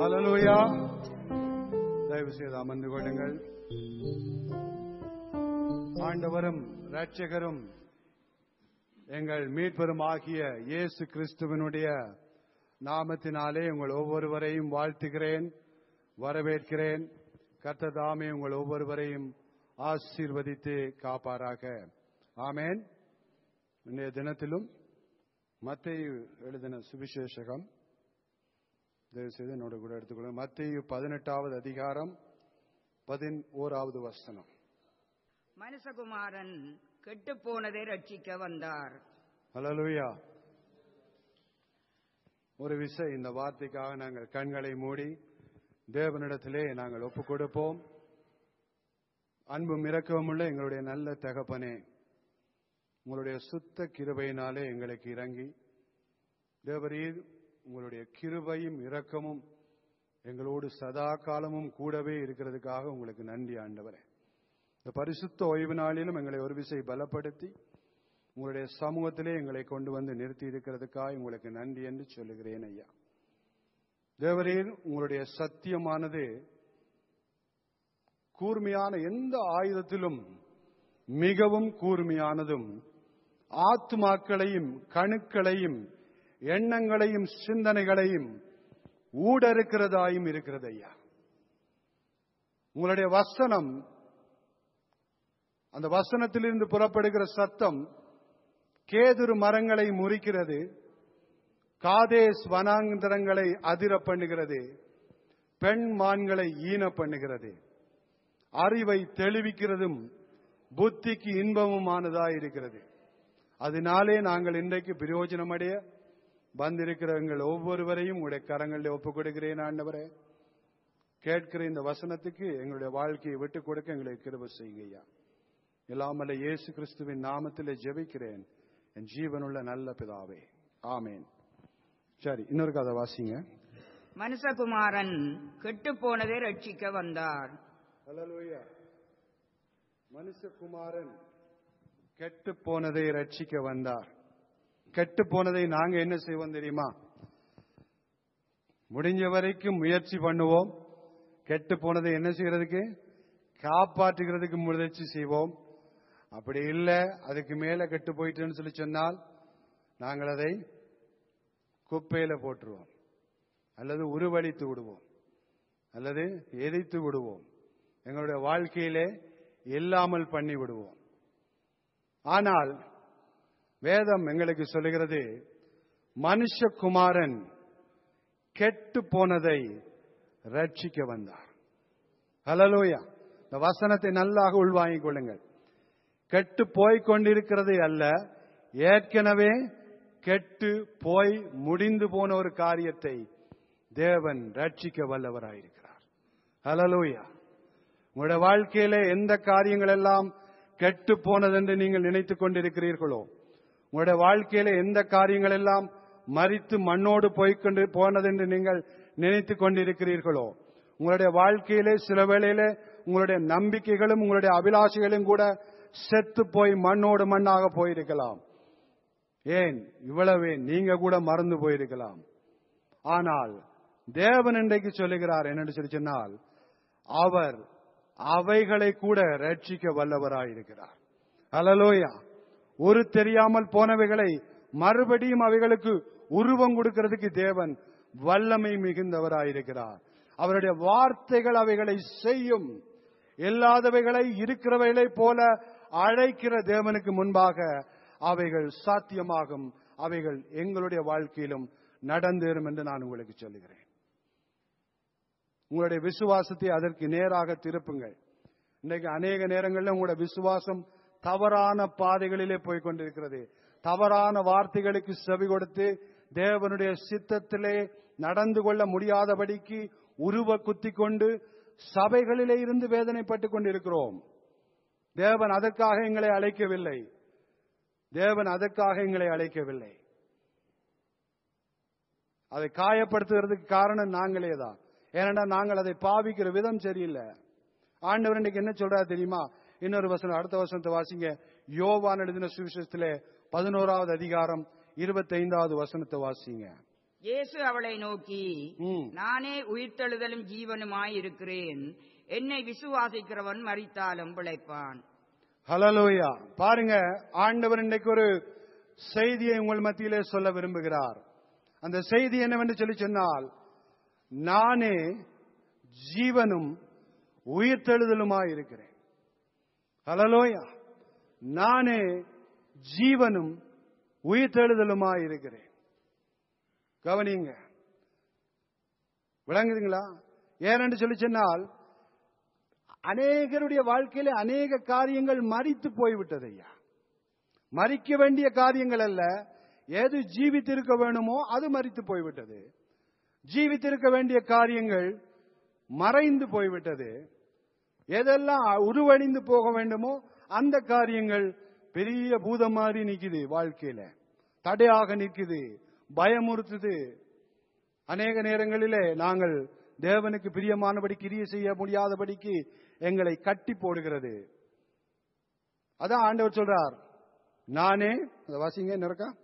ஹalleluya தயவு செய்து அமர்ந்து கொள்ளுங்கள் ஆண்டவரும் இரட்சகரும் எங்கள் மீட்பெரும் ஆகிய இயேசு கிறிஸ்துவனுடைய நாமத்தினாலே உங்கள் ஒவ்வொருவரையும் வாழ்த்துகிறேன் வரவேற்கிறேன் கர்த்ததாமே உங்கள் ஒவ்வொருவரையும் ஆசீர்வதித்து காப்பாராக ஆமேன் இன்றைய தினத்திலும் மத்தேயு எழுதின சுவிசேஷகம் தயவு செய்து என்னோட கூட எடுத்துக்கொள்ளுங்க மத்தேயு பதினெட்டாவது அதிகாரம் பதினோராவது வசனம் மனுஷகுமாரன் கெட்டுப் போனதை ரட்சிக்க வந்தார் ஹalleluya ஒரு விசை இந்த வார்த்தைக்காக நாங்கள் கண்களை மூடி தேவனிடத்திலே நாங்கள் ஒப்புக் கொடுப்போம் அன்பும் இரக்கமுள்ள எங்களுடைய நல்ல தகப்பனே உங்களுடைய சுத்த கிருபையினாலே எங்களுக்கு இறங்கி தேவரீர் உங்களுடைய கிருபையும் இரக்கமும் எங்களோடு சதா காலமும் கூடவே இருக்கிறதுக்காக உங்களுக்கு நன்றி ஆண்டவரே இந்த பரிசுத்த ஓய்வு நாளிலும் எங்களை ஒரு விசை பலப்படுத்தி உங்களுடைய சமூகத்திலே எங்களை கொண்டு வந்து நிறுத்தி இருக்கிறதுக்காக உங்களுக்கு நன்றி என்று சொல்லுகிறேன் ஐயா தேவரீர் உங்களுடைய சத்தியமானது கூர்மையான எந்த ஆயுதத்திலும் மிகவும் கூர்மையானதும் ஆத்மாக்களையும் கணுக்களையும் எண்ணங்களையும் சிந்தனைகளையும் ஊடறுக்கிறதாயும் இருக்கிறது ஐயா உங்களுடைய வசனம் அந்த வசனத்திலிருந்து புறப்படுகிற சத்தம் கேதுரு மரங்களை முறிக்கிறது காதேஸ் வனாந்தரங்களை அதிர பண்ணுகிறது பெண் மான்களை ஈன பண்ணுகிறது அறிவை தெளிவிக்கிறதும் புத்திக்கு இன்பமுமானதா இருக்கிறது அதனாலே நாங்கள் இன்றைக்கு பிரயோஜனமடைய வந்திருக்கிற எங்கள் ஒவ்வொருவரையும் உங்களுடைய கரங்களில் ஒப்புக் கொடுக்கிறேன் ஆண்டவரே கேட்கிற இந்த வசனத்துக்கு எங்களுடைய வாழ்க்கையை விட்டுக் கொடுக்க எங்களுக்கு கிருப செய்யுங்க ஐயா இல்லாமல்ல இயேசு கிறிஸ்துவின் நாமத்திலே ஜெபிக்கிறேன் என் ஜீவனுள்ள நல்ல பிதாவே ஆமேன் சரி இன்னொரு கதை வாசிங்க மனுஷகுமாரன் கெட்டுப் போனதை ரட்சிக்க வந்தார் ஹalleluya மனுஷகுமாரன் கெட்டு போனதை ரட்சிக்க வந்தார் கெட்டு போனதை நாங்க என்ன செய்வோம் தெரியுமா முடிஞ்ச வரைக்கும் முயற்சி பண்ணுவோம் கெட்டு போனதை என்ன செய்யறதுக்கு காப்பாற்றுகிறதுக்கு முயற்சி செய்வோம் அப்படி இல்லை அதுக்கு மேல கெட்டு போயிட்டுன்னு சொல்லி சொன்னால் நாங்கள் அதை குப்பையில போட்டுருவோம் அல்லது உருவழித்து விடுவோம் அல்லது எரித்து விடுவோம் எங்களுடைய வாழ்க்கையிலே இல்லாமல் பண்ணி விடுவோம் ஆனால் வேதம் எங்களுக்கு சொல்லுகிறது மனுஷகுமாரன் கெட்டு போனதை ரட்சிக்க வந்தார் ஹலலோயா இந்த வசனத்தை நல்லாக உள்வாங்கிக் கொள்ளுங்கள் கெட்டு போய் கொண்டிருக்கிறது அல்ல ஏற்கனவே கெட்டு போய் முடிந்து போன ஒரு காரியத்தை தேவன் ரட்சிக்க வல்லவராயிருக்கிறார் ஹலலோயா உங்களுடைய வாழ்க்கையிலே எந்த காரியங்கள் எல்லாம் கெட்டு போனதென்று நீங்கள் நினைத்துக் கொண்டிருக்கிறீர்களோ உங்களுடைய வாழ்க்கையில எந்த காரியங்கள் எல்லாம் மறித்து மண்ணோடு போய்கொண்டு போனதென்று நீங்கள் நினைத்துக் கொண்டிருக்கிறீர்களோ உங்களுடைய வாழ்க்கையிலே சில வேளையிலே உங்களுடைய நம்பிக்கைகளும் உங்களுடைய அபிலாஷைகளும் கூட செத்து போய் மண்ணோடு மண்ணாக போயிருக்கலாம் ஏன் இவ்வளவே நீங்க கூட மறந்து போயிருக்கலாம் ஆனால் தேவன் இன்றைக்கு சொல்லுகிறார் என்னன்னு சொல்லி சொன்னால் அவர் அவைகளை கூட ரட்சிக்க வல்லவராயிருக்கிறார் அலலோயா ஒரு தெரியாமல் போனவைகளை மறுபடியும் அவைகளுக்கு உருவம் கொடுக்கிறதுக்கு தேவன் வல்லமை மிகுந்தவராயிருக்கிறார் அவருடைய வார்த்தைகள் அவைகளை செய்யும் இல்லாதவைகளை இருக்கிறவைகளை போல அழைக்கிற தேவனுக்கு முன்பாக அவைகள் சாத்தியமாகும் அவைகள் எங்களுடைய வாழ்க்கையிலும் நடந்தேறும் என்று நான் உங்களுக்கு சொல்லுகிறேன் உங்களுடைய விசுவாசத்தை அதற்கு நேராக திருப்புங்கள் இன்னைக்கு அநேக நேரங்களில் உங்களுடைய விசுவாசம் தவறான பாதைகளிலே போய் கொண்டிருக்கிறது தவறான வார்த்தைகளுக்கு செவி கொடுத்து தேவனுடைய சித்தத்திலே நடந்து கொள்ள முடியாதபடிக்கு உருவ குத்தி கொண்டு சபைகளிலே இருந்து வேதனைப்பட்டுக் கொண்டிருக்கிறோம் தேவன் அதற்காக எங்களை அழைக்கவில்லை தேவன் அதற்காக எங்களை அழைக்கவில்லை அதை காயப்படுத்துகிறதுக்கு காரணம் நாங்களே தான் ஏனென்றா நாங்கள் அதை பாவிக்கிற விதம் சரியில்லை ஆண்டவர் இன்னைக்கு என்ன சொல்றாரு தெரியுமா இன்னொரு வசனம் அடுத்த வசனத்தை வாசிங்க யோவான் எழுதின சுவிசேஷத்திலே பதினோராவது அதிகாரம் இருபத்தைந்தாவது வசனத்தை வாசிங்க இயேசு அவளை நோக்கி ம். நானே உயிர்த்தெழுதலும் ஜீவனுமாய் இருக்கிறேன் என்னை விசுவாசிக்கிறவன் மரித்தாலும் பிழைப்பான் ஹலலோயா பாருங்க ஆண்டவர் இன்றைக்கு ஒரு செய்தியை உங்கள் மத்தியிலே சொல்ல விரும்புகிறார் அந்த செய்தி என்னவென்று சொல்லி சொன்னால் நானே ஜீவனும் உயிர்த்தெழுதலுமாய் இருக்கிறேன் ஹலலோயா நானே ஜீவனும் உயிர்த்தெழுதலுமாய் இருக்கிறேன் கவனிங்க விளங்குதுங்களா ஏனென்று சொல்லி சொன்னால் அநேகருடைய வாழ்க்கையில அநேக காரியங்கள் மறித்து போய்விட்டது ஐயா மறிக்க வேண்டிய காரியங்கள் அல்ல எது ஜீவித்திருக்க வேணுமோ அது மறித்து போய்விட்டது ஜீவித்திருக்க வேண்டிய காரியங்கள் மறைந்து போய்விட்டது எதெல்லாம் உருவழிந்து போக வேண்டுமோ அந்த காரியங்கள் பெரிய பூதம் மாதிரி நிக்குது வாழ்க்கையில தடையாக நிக்குது பயமுறுத்துது அநேக நேரங்களிலே நாங்கள் தேவனுக்கு பிரியமானபடி கிரியை செய்ய முடியாதபடிக்கு எங்களை கட்டி போடுகிறது அதான் ஆண்டவர் சொல்றார் நானே அதை வாசிங்க என்ன இருக்கா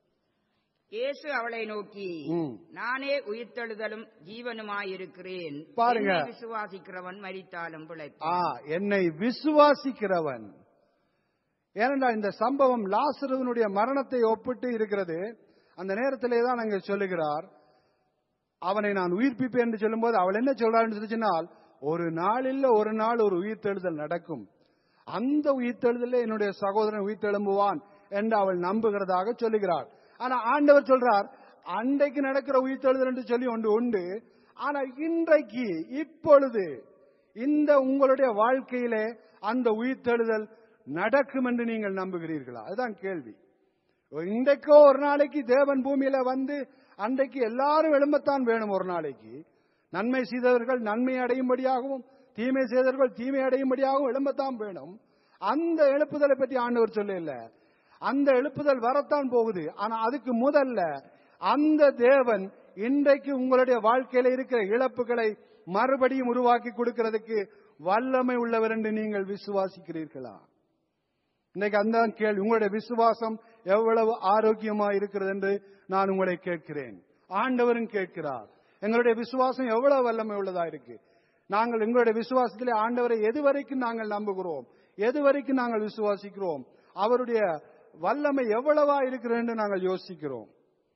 இயேசு அவளை நோக்கி ம். நானே உயிர்த்தெழுதலும் ஜீவனுமாய் இருக்கிறேன் பாருங்க. என்னை விசுவாசிக்கிறவன் மரித்தாலும் ஆ பிழைப்பான் என்னை விசுவாசிக்கிறவன் ஏனென்றால் இந்த சம்பவம் லாசருவனுடைய மரணத்தை ஒப்பிட்டு இருக்கிறது அந்த நேரத்திலே தான் அங்கே சொல்லுகிறார் அவனை நான் உயிர்ப்பிப்பேன் என்று சொல்லும்போது அவள் என்ன சொல்றான்னு சொல்லி சொன்னால் ஒரு நாளில் ஒரு நாள் ஒரு உயிர்த்தெழுதல் நடக்கும் அந்த உயிர்த்தெழுதலே என்னுடைய சகோதரன் உயிர்த்தெழும்புவான் என்று அவள் நம்புகிறதாக சொல்லுகிறார் ஆனா ஆண்டவர் சொல்றார் அன்றைக்கு நடக்கிற உயிர்த்தெழுதல் என்று சொல்லி ஒன்று உண்டு ஆனா இன்றைக்கு இப்பொழுது இந்த உங்களுடைய வாழ்க்கையிலே அந்த உயிர்த்தெழுதல் நடக்கும் என்று நீங்கள் நம்புகிறீர்களா அதுதான் கேள்வி இன்றைக்கோ ஒரு நாளைக்கு தேவன் பூமியில வந்து அன்றைக்கு எல்லாரும் எழும்பத்தான் வேணும் ஒரு நாளைக்கு நன்மை செய்தவர்கள் நன்மை அடையும்படியாகவும் தீமை செய்தவர்கள் தீமை அடையும்படியாகவும் எழும்பத்தான் வேணும் அந்த எழுப்புதலை பற்றி ஆண்டவர் சொல்லல அந்த எழுப்புதல் வரத்தான் போகுது ஆனா அதுக்கு முதல்ல அந்த தேவன் இன்றைக்கு உங்களுடைய வாழ்க்கையில இருக்கிற இழப்புகளை மறுபடியும் உருவாக்கி கொடுக்கிறதுக்கு வல்லமை உள்ளவர் என்று நீங்கள் விசுவாசிக்கிறீர்களா இன்னைக்கு அந்த கேள்வி உங்களுடைய விசுவாசம் எவ்வளவு ஆரோக்கியமா இருக்கிறது என்று நான் உங்களை கேட்கிறேன் ஆண்டவரும் கேட்கிறார் எங்களுடைய விசுவாசம் எவ்வளவு வல்லமை உள்ளதா இருக்கு நாங்கள் எங்களுடைய விசுவாசத்திலே ஆண்டவரை எது வரைக்கும் நாங்கள் நம்புகிறோம் எது வரைக்கும் நாங்கள் விசுவாசிக்கிறோம் அவருடைய வல்லமை எவ்வளவா இருக்கிறது என்று நாங்கள் யோசிக்கிறோம்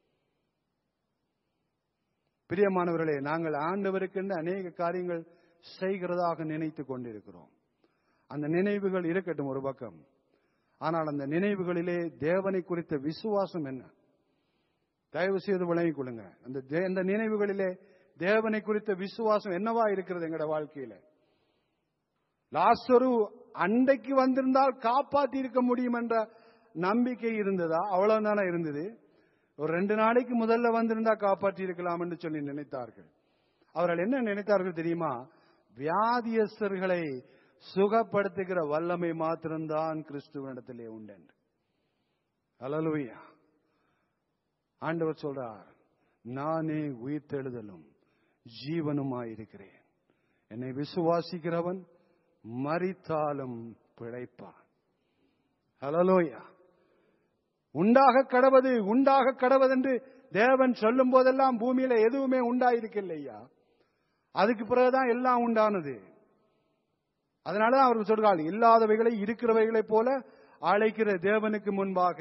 பிரியமானவர்களே நாங்கள் ஆண்டவருக்கென்று அநேக காரியங்கள் செய்கிறதாக நினைத்துக் கொண்டிருக்கிறோம் அந்த நினைவுகள் இருக்கட்டும் ஒரு பக்கம் ஆனால் அந்த நினைவுகளிலே தேவனை குறித்த விசுவாசம் என்ன தயவு செய்து விளங்கிக் கொள்ளுங்க அந்த தே- அந்த நினைவுகளிலே தேவனை குறித்த விசுவாசம் என்னவா இருக்கிறது எங்கட வாழ்க்கையில லாசரு அன்றைக்கு வந்திருந்தால் காப்பாத்தி இருக்க முடியும் என்ற நம்பிக்கை இருந்ததா அவ்வளவுதானே இருந்தது ஒரு ரெண்டு நாளைக்கு முதல்ல வந்திருந்தா காப்பாற்றி இருக்கலாம் என்று சொல்லி நினைத்தார்கள் அவர்கள் என்ன நினைத்தார்கள் தெரியுமா வியாதியஸ்தர்களை சுகப்படுத்துகிற வல்லமை மாத்திரம்தான் கிறிஸ்துவனிடத்திலே உண்டு என்று அல்லேலூயா ஆண்டவர் சொல்றார் நானே உயிர்த்தெழுதலும் ஜீவனுமாயிருக்கிறேன் என்னை விசுவாசிக்கிறவன் மரித்தாலும் பிழைப்பான் ஹலலோயா உண்டாக கடவது உண்டாக கடவதென்று தேவன் சொல்லும் போதெல்லாம் பூமியில எதுவுமே உண்டாயிருக்கலையா அதுக்கு பிறகுதான் எல்லாம் உண்டானது அதனாலதான் அவர் சொல்றாள் இல்லாதவைகளை இருக்கிறவைகளைப் போல அழைக்கிற தேவனுக்கு முன்பாக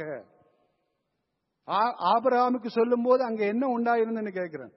ஆ- ஆபிரகாமுக்கு சொல்லும் போது அங்க என்ன உண்டாயிருந்தன்னு கேட்கிறேன்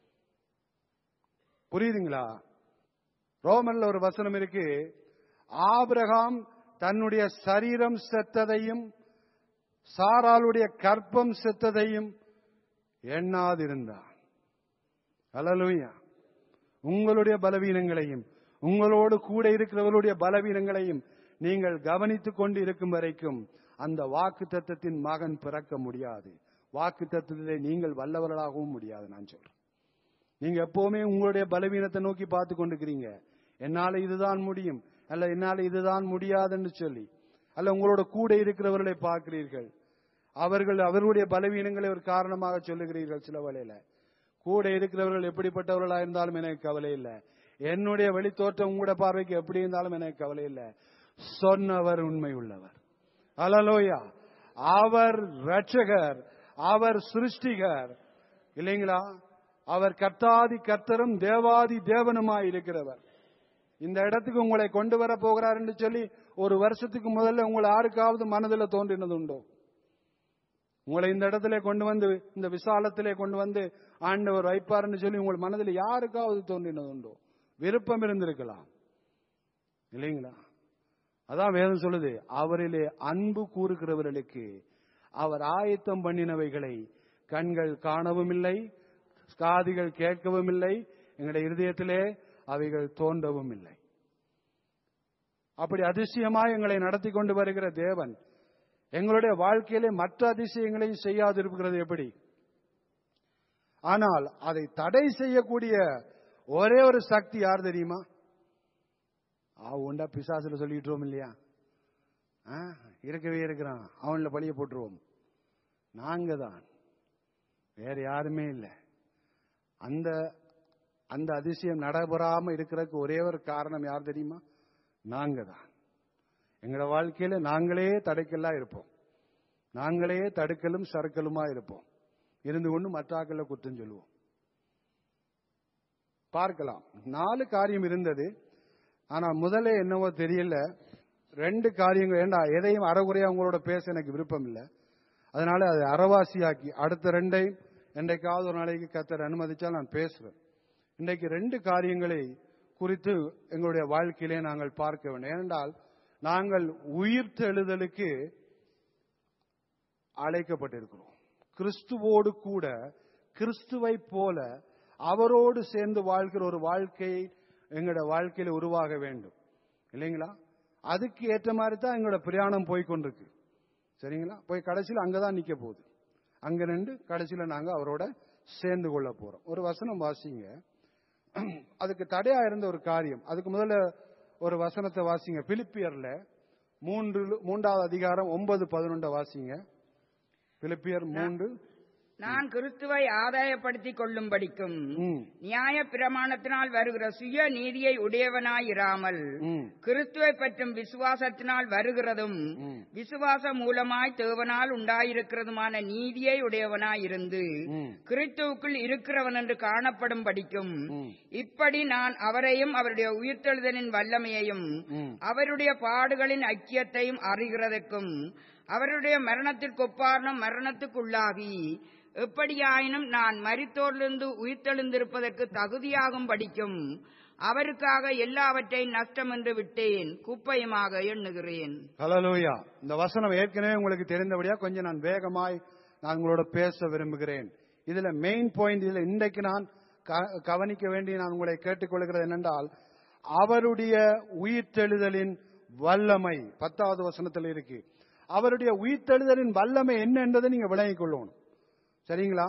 புரியுதுங்களா ரோமன்ல ஒரு வசனம் இருக்கு ஆபிரகாம் தன்னுடைய சரீரம் செத்ததையும் சாராளுடைய கற்பம் செத்ததையும் எண்ணாதிருந்தான் அல்லேலூயா உங்களுடைய பலவீனங்களையும் உங்களோடு கூட இருக்கிறவர்களுடைய பலவீனங்களையும் நீங்கள் கவனித்துக் கொண்டு இருக்கும் வரைக்கும் அந்த வாக்கு தத்தத்தின் மகன் பிறக்க முடியாது வாக்கு தத்தத்திலே நீங்கள் வல்லவர்களாகவும் முடியாது நான் சொல்றேன் நீங்க எப்பவுமே உங்களுடைய பலவீனத்தை நோக்கி பார்த்து கொண்டிருக்கிறீங்க என்னால இதுதான் முடியும் அல்ல என்னால இதுதான் முடியாதுன்னு சொல்லி அல்ல உங்களோட கூட இருக்கிறவர்களை பார்க்கிறீர்கள் அவர்கள் அவர்களுடைய பலவீனங்களை ஒரு காரணமாக சொல்லுகிறீர்கள் சில வேளையில கூட இருக்கிறவர்கள் எப்படிப்பட்டவர்களா இருந்தாலும் எனக்கு கவலை இல்லை என்னுடைய வெளித்தோற்றம் உங்களோட பார்வைக்கு எப்படி இருந்தாலும் எனக்கு கவலை இல்லை சொன்னவர் உண்மை உள்ளவர் அலலோயா அவர் ரட்சகர் அவர் சிருஷ்டிகர் இல்லைங்களா அவர் கர்த்தாதி கர்த்தரும் தேவாதி தேவனுமாய் இருக்கிறவர் இந்த இடத்துக்கு உங்களை கொண்டு வர போகிறார் என்று சொல்லி ஒரு வருஷத்துக்கு முதல்ல உங்களை யாருக்காவது மனதில் தோன்றினது உண்டோ உங்களை இந்த இடத்துல கொண்டு வந்து இந்த விசாலத்திலே கொண்டு வந்து ஆண்டவர் வைப்பார்னு சொல்லி உங்கள் மனதில் யாருக்காவது தோன்றினது உண்டோ விருப்பம் இருந்திருக்கலாம் இல்லைங்களா அதான் வேதம் சொல்லுது அவரிலே அன்பு கூறுகிறவர்களுக்கு அவர் ஆயத்தம் பண்ணினவைகளை கண்கள் காணவும் இல்லை காதுகள் கேட்கவும் இல்லை எங்களுடைய இருதயத்திலே அவைகள் தோன்றவும் இல்லை அப்படி அதிசயமாய் எங்களை நடத்தி கொண்டு வருகிற தேவன் எங்களுடைய வாழ்க்கையிலே மற்ற அதிசயங்களையும் செய்யாதிருக்கிறது எப்படி ஆனால் அதை தடை செய்யக்கூடிய ஒரே ஒரு சக்தி யார் தெரியுமா ஆ உண்டா பிசாசுல சொல்லிட்டுருவோம் இல்லையா ஆ, இருக்கவே இருக்கிறான் அவன்ல பழிய போட்டுருவோம் நாங்க தான் வேற யாருமே இல்லை அந்த அந்த அதிசயம் நடைபெறாம இருக்கிறதுக்கு ஒரே ஒரு காரணம் யார் தெரியுமா நாங்க தான் எங்களோட வாழ்க்கையில நாங்களே தடைக்கெல்லாம் இருப்போம் நாங்களே தடுக்கலும் சறுக்கலுமா இருப்போம் இருந்து கொண்டு மற்றாக்கள குற்றம் சொல்லுவோம் பார்க்கலாம் நாலு காரியம் இருந்தது ஆனா முதல்ல என்னவோ தெரியல ரெண்டு காரியங்கள் ஏண்டா எதையும் அறகுறையா உங்களோட பேச எனக்கு விருப்பம் இல்லை அதனால அதை அறவாசியாக்கி அடுத்த ரெண்டையும் என்றைக்காவது ஒரு நாளைக்கு கத்தர் அனுமதிச்சால் நான் பேசுவேன் இன்றைக்கு ரெண்டு காரியங்களை குறித்து எங்களுடைய வாழ்க்கையிலே நாங்கள் பார்க்க வேண்டும் ஏனென்றால் நாங்கள் உயிர்த்தெழுதலுக்கு அழைக்கப்பட்டிருக்கிறோம் கிறிஸ்துவோடு கூட கிறிஸ்துவை போல அவரோடு சேர்ந்து வாழ்கிற ஒரு வாழ்க்கை எங்களோட வாழ்க்கையில உருவாக வேண்டும் இல்லைங்களா அதுக்கு ஏற்ற மாதிரி தான் எங்களோட பிரயாணம் போய் கொண்டிருக்கு சரிங்களா போய் கடைசியில் அங்கதான் நிக்க போகுது அங்க நின்று கடைசியில நாங்க அவரோட சேர்ந்து கொள்ள போறோம் ஒரு வசனம் வாசிங்க அதுக்கு தடையா இருந்த ஒரு காரியம் அதுக்கு முதல்ல ஒரு வசனத்தை வாசிங்க பிலிப்பியர்ல மூன்று மூன்றாவது அதிகாரம் ஒன்பது பதினொன்றை வாசிங்க பிலிப்பியர் மூன்று நான் கிறிஸ்துவை ஆதாயப்படுத்திக் கொள்ளும்படிக்கும் ம், நியாய பிரமாணத்தினால் வருகிற சுய நீதியை உடையவனாயிராமல் ம், கிறிஸ்துவை பற்றும் விசுவாசத்தினால் வருகிறதும் ம், விசுவாசம் மூலமாய் தேவனால் உண்டாயிருக்கிறதுமான நீதியை உடையவனாயிருந்து ம், கிறிஸ்துவுக்குள் இருக்கிறவன் என்று காணப்படும் படிக்கும் ம், இப்படி நான் அவரையும் அவருடைய உயிர்த்தெழுதலின் வல்லமையையும் ம். அவருடைய பாடுகளின் ஐக்கியத்தையும் அறிகிறதற்கும் அவருடைய மரணத்திற்கு ஒப்பார்ன மரணத்துக்குள்ளாகி எப்படியாயினும் நான் மரித்தோரிலிருந்து உயிர்த்தெழுந்திருப்பதற்கு தகுதியாகும் படிக்கும் அவருக்காக எல்லாவற்றையும் நஷ்டம் என்று விட்டேன் குப்பையுமாக எண்ணுகிறேன் ஹalleluya இந்த வசனம் ஏற்கனவே உங்களுக்கு தெரிந்தபடியா கொஞ்சம் நான் வேகமாய் நான் உங்களோட பேச விரும்புகிறேன் இதுல மெயின் பாயிண்ட் இதுல இன்றைக்கு நான் க- கவனிக்க வேண்டிய நான் உங்களை கேட்டுக்கொள்கிறது என்னென்றால் அவருடைய உயிர்த்தெழுதலின் வல்லமை பத்தாவது வசனத்தில் இருக்கு அவருடைய உயிர்த்தெழுதலின் வல்லமை என்ன என்பதை நீங்க விளங்கிக் கொள்ளணும் சரிங்களா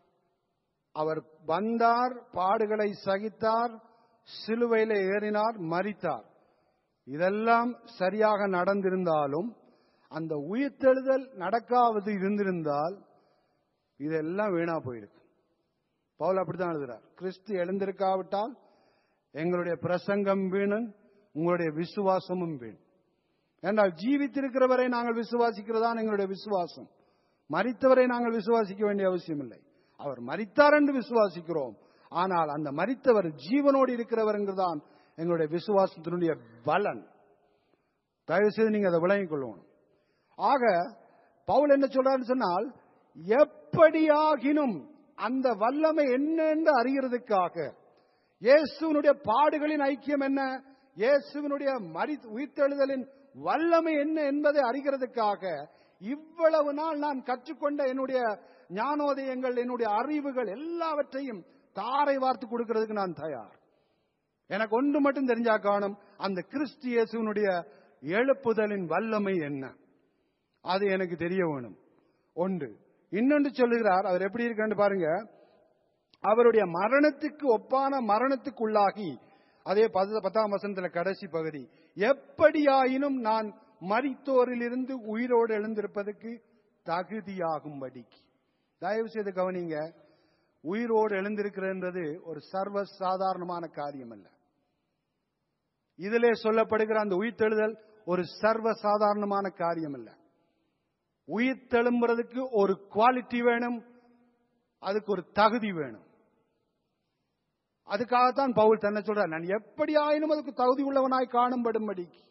அவர் வந்தார் பாடுகளை சகித்தார் சிலுவையில ஏறினார் மரித்தார் இதெல்லாம் சரியாக நடந்திருந்தாலும் அந்த உயிர்த்தெழுதல் நடக்காவது இருந்திருந்தால் இதெல்லாம் வீணா போயிருக்கு பவுல் அப்படித்தான் எழுதுறார் கிறிஸ்து எழுந்திருக்காவிட்டால் எங்களுடைய பிரசங்கம் வீணன் உங்களுடைய விசுவாசமும் வீண் என்றால் ஜீவித்திருக்கிறவரை நாங்கள் விசுவாசிக்கிறதான் எங்களுடைய விசுவாசம் மரித்தவரை நாங்கள் விசுவாசிக்க வேண்டிய அவசியம் இல்லை அவர் மரித்தார் என்று விசுவாசிக்கிறோம் ஆனால் அந்த மரித்தவர் ஜீவனோடு இருக்கிறவர் என்றுதான் எங்களுடைய விசுவாசத்தினுடைய பலன் தயவு செய்து நீங்க அதை விளங்கிக் கொள்ளணும் ஆக பவுல் என்ன சொல்றாருன்னு சொன்னால் எப்படியாகினும் அந்த வல்லமை என்ன என்று அறிகிறதுக்காக இயேசுவினுடைய பாடுகளின் ஐக்கியம் என்ன இயேசுவினுடைய மரி உயிர்த்தெழுதலின் வல்லமை என்ன என்பதை அறிகிறதுக்காக இவ்வளவு நாள் நான் கற்றுக்கொண்ட என்னுடைய ஞானோதயங்கள் என்னுடைய அறிவுகள் எல்லாவற்றையும் தாரை வார்த்து கொடுக்கிறதுக்கு நான் தயார் எனக்கு ஒன்று மட்டும் தெரிஞ்சா காணும் அந்த கிறிஸ்து இயேசுவினுடைய எழுப்புதலின் வல்லமை என்ன அது எனக்கு தெரிய வேணும் ஒன்று இன்னொன்று சொல்லுகிறார் அவர் எப்படி இருக்கான்னு பாருங்க அவருடைய மரணத்துக்கு ஒப்பான மரணத்துக்குள்ளாகி அதே பத- பத்தாம் வசனத்துல கடைசி பகுதி எப்படியாயினும் நான் மரித்தோரிலிருந்து உயிரோடு எழுந்திருப்பதற்கு தகுதியாகும்படிக்கு தயவு செய்து கவனிங்க உயிரோடு எழுந்திருக்கிறன்றது ஒரு சர்வ சாதாரணமான காரியம் அல்ல இதிலே சொல்லப்படுகிற அந்த உயிர்த்தெழுதல் ஒரு சர்வ சாதாரணமான காரியம் அல்ல உயிர் தெழும்புறதுக்கு ஒரு குவாலிட்டி வேணும் அதுக்கு ஒரு தகுதி வேணும் அதுக்காகத்தான் பவுல் தன்னை சொல்றார் நான் எப்படி ஆயினும் அதுக்கு தகுதி உள்ளவனாய் காணும்படும்படிக்கு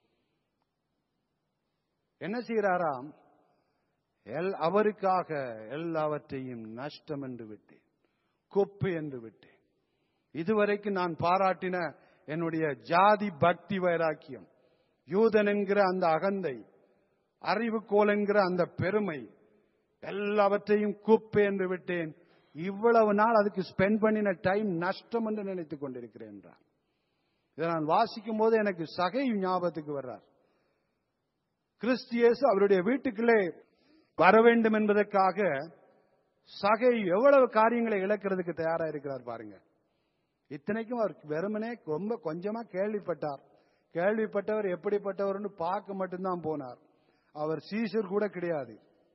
என்ன செய்கிறாராம் எல் அவருக்காக எல்லாவற்றையும் நஷ்டம் என்று விட்டேன் குப்பு என்று விட்டேன் இதுவரைக்கும் நான் பாராட்டின என்னுடைய ஜாதி பக்தி வைராக்கியம் யூதன் என்கிற அந்த அகந்தை அறிவுக்கோல் என்கிற அந்த பெருமை எல்லாவற்றையும் குப்பை என்று விட்டேன் இவ்வளவு நாள் அதுக்கு ஸ்பெண்ட் பண்ணின டைம் நஷ்டம் என்று நினைத்துக் கொண்டிருக்கிறேன் என்றார் இதை நான் வாசிக்கும் போது எனக்கு சகை ஞாபகத்துக்கு வர்றார் கிறிஸ்தியேசு அவருடைய வீட்டுக்குள்ளே வர வேண்டும் என்பதற்காக சகை எவ்வளவு காரியங்களை இழக்கிறதுக்கு தயாரா இருக்கிறார் பாருங்க இத்தனைக்கும் அவர் வெறுமனே ரொம்ப கொஞ்சமா கேள்விப்பட்டார் கேள்விப்பட்டவர் எப்படிப்பட்டவர்னு பார்க்க மட்டும்தான் போனார் அவர் சீசர் கூட கிடையாது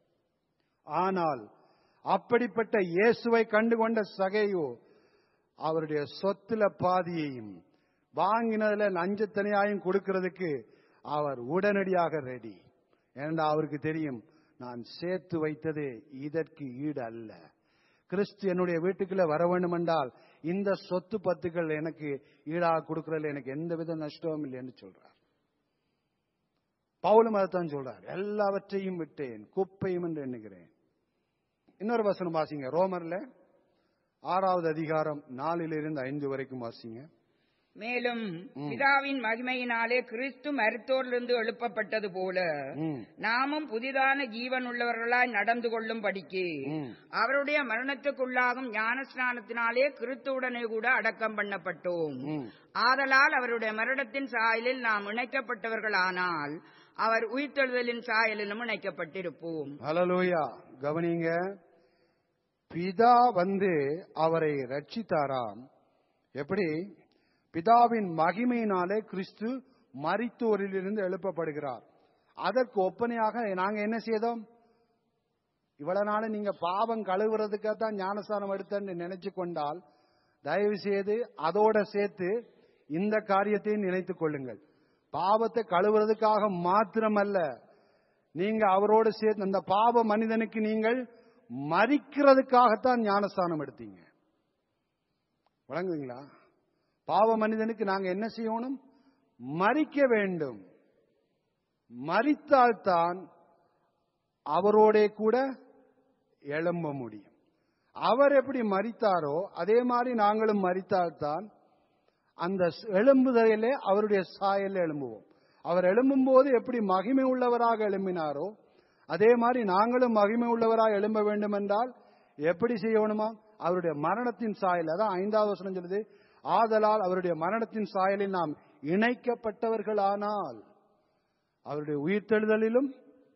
ஆனால் அப்படிப்பட்ட இயேசுவை கண்டுகொண்ட சகையோ அவருடைய சொத்துல பாதியையும் வாங்கினதுல லஞ்சத்தனையாயும் கொடுக்கிறதுக்கு அவர் உடனடியாக ரெடி ஏனென்றா அவருக்கு தெரியும் நான் சேர்த்து வைத்தது இதற்கு ஈடு அல்ல கிறிஸ்து என்னுடைய வீட்டுக்குள்ள வர வேண்டும் என்றால் இந்த சொத்து பத்துக்கள் எனக்கு ஈடாக கொடுக்கறதுல எனக்கு எந்தவித நஷ்டமும் இல்லை என்று சொல்றார் பவுலும் அதைத்தான் சொல்றார் எல்லாவற்றையும் விட்டேன் குப்பையும் என்று எண்ணுகிறேன் இன்னொரு வசனம் வாசிங்க ரோமர்ல ஆறாவது அதிகாரம் நாலிலிருந்து ஐந்து வரைக்கும் வாசிங்க மேலும் பிதாவின் மகிமையினாலே கிறிஸ்து மருத்தோரிலிருந்து எழுப்பப்பட்டது போல ம், நாமும் புதிதான ஜீவன் உள்ளவர்களாய் நடந்து கொள்ளும் படிக்கு ம். அவருடைய மரணத்துக்குள்ளாகும் ஞானஸ்நானத்தினாலே கிறிஸ்துவுடனே கூட அடக்கம் பண்ணப்பட்டோம் ம். ஆதலால் அவருடைய மரணத்தின் சாயலில் நாம் இணைக்கப்பட்டவர்களானால் அவர் உயிர்த்தெழுதலின் சாயலிலும் இணைக்கப்பட்டிருப்போம் ஹalleluya கவனிங்க பிதா வந்து அவரை ரட்சித்தாராம் எப்படி பிதாவின் மகிமையினாலே கிறிஸ்து மரித்தோரிலிருந்து எழுப்பப்படுகிறார் அதற்கு ஒப்பனையாக நாங்க என்ன செய்தோம் இவ்வளவு நாள் நீங்க பாவம் கழுவுறதுக்காக தான் ஞானஸ்தானம் எடுத்தேன்னு நினைச்சு கொண்டால் தயவு செய்து அதோட சேர்த்து இந்த காரியத்தையும் நினைத்துக் கொள்ளுங்கள் பாவத்தை கழுவுறதுக்காக மாத்திரமல்ல நீங்க அவரோடு சேர்த்து அந்த பாவ மனிதனுக்கு நீங்கள் மறிக்கிறதுக்காகத்தான் ஞானஸ்தானம் எடுத்தீங்க வழங்குவீங்களா பாவ மனிதனுக்கு நாங்க என்ன செய்யணும் மறிக்க வேண்டும் மறித்தால்தான் அவரோட கூட எழும்ப முடியும் அவர் எப்படி மறித்தாரோ அதே மாதிரி நாங்களும் மறித்தால்தான் அந்த எழும்புதலிலே அவருடைய சாயல் எழும்புவோம் அவர் எழும்பும் போது எப்படி மகிமை உள்ளவராக எழும்பினாரோ அதே மாதிரி நாங்களும் மகிமை உள்ளவராக எழும்ப வேண்டும் என்றால் எப்படி செய்யணுமா அவருடைய மரணத்தின் சாயல் அதான் ஐந்தாவது வசனம் சொல்லுது ஆதலால் அவருடைய மரணத்தின் சாயலில் நாம் இணைக்கப்பட்டவர்களானால் அவருடைய உயிர்த்தெழுதலிலும்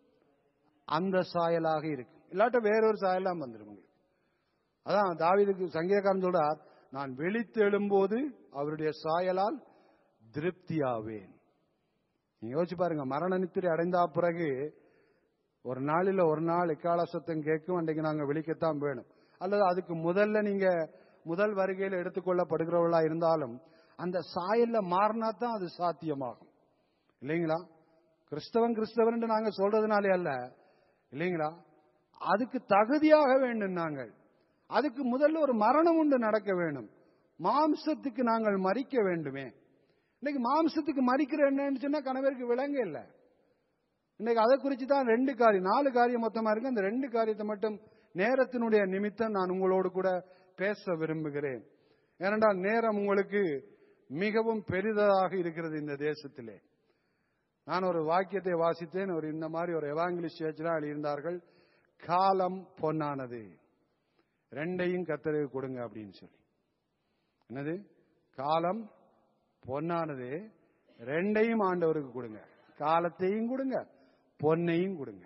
அந்த சாயலாக இருக்கும் இல்லாட்ட வேறொரு சாயலாம் வந்துடும் உங்களுக்கு அதான் தாவீதுக்கு சங்கீதக்காரன் சொல்றார் நான் விழித்து எழும்போது அவருடைய சாயலால் திருப்தியாவேன் நீங்க யோசிச்சு பாருங்க மரண நித்திரை அடைந்தா பிறகு ஒரு நாளில் ஒரு நாள் எக்கால சத்தம் கேட்கும் அன்றைக்கு நாங்க விழிக்கத்தான் வேணும் அல்லது அதுக்கு முதல்ல நீங்க முதல் வருகையில் எடுத்துக்கொள்ளப்படுகிறவர்களா இருந்தாலும் அந்த சாயல்ல மாறினா தான் அது சாத்தியமாகும் இல்லைங்களா கிறிஸ்தவன் கிறிஸ்தவன் நாங்க சொல்றதுனாலே அல்ல இல்லைங்களா அதுக்கு தகுதியாக வேண்டும் நாங்கள் அதுக்கு முதல்ல ஒரு மரணம் உண்டு நடக்க வேணும் மாம்சத்துக்கு நாங்கள் மறிக்க வேண்டுமே இன்னைக்கு மாம்சத்துக்கு மறிக்கிற என்னன்னு சொன்னா கணவருக்கு விளங்க இல்லை இன்னைக்கு அதை குறித்து தான் ரெண்டு காரியம் நாலு காரியம் மொத்தமா இருக்கு அந்த ரெண்டு காரியத்தை மட்டும் நேரத்தினுடைய நிமித்தம் நான் உங்களோடு கூட பேச விரும்புகிறேன் ஏனென்றால் நேரம் உங்களுக்கு மிகவும் பெரிதாக இருக்கிறது இந்த தேசத்திலே நான் ஒரு வாக்கியத்தை வாசித்தேன் ஒரு இந்த மாதிரி ஒரு எவாங்கிலிஸ்ட் சேர்ச்லாம் எழுதியிருந்தார்கள் காலம் பொன்னானது ரெண்டையும் கத்தருக்கு கொடுங்க அப்படின்னு சொல்லி என்னது காலம் பொன்னானது ரெண்டையும் ஆண்டவருக்கு கொடுங்க காலத்தையும் கொடுங்க பொன்னையும் கொடுங்க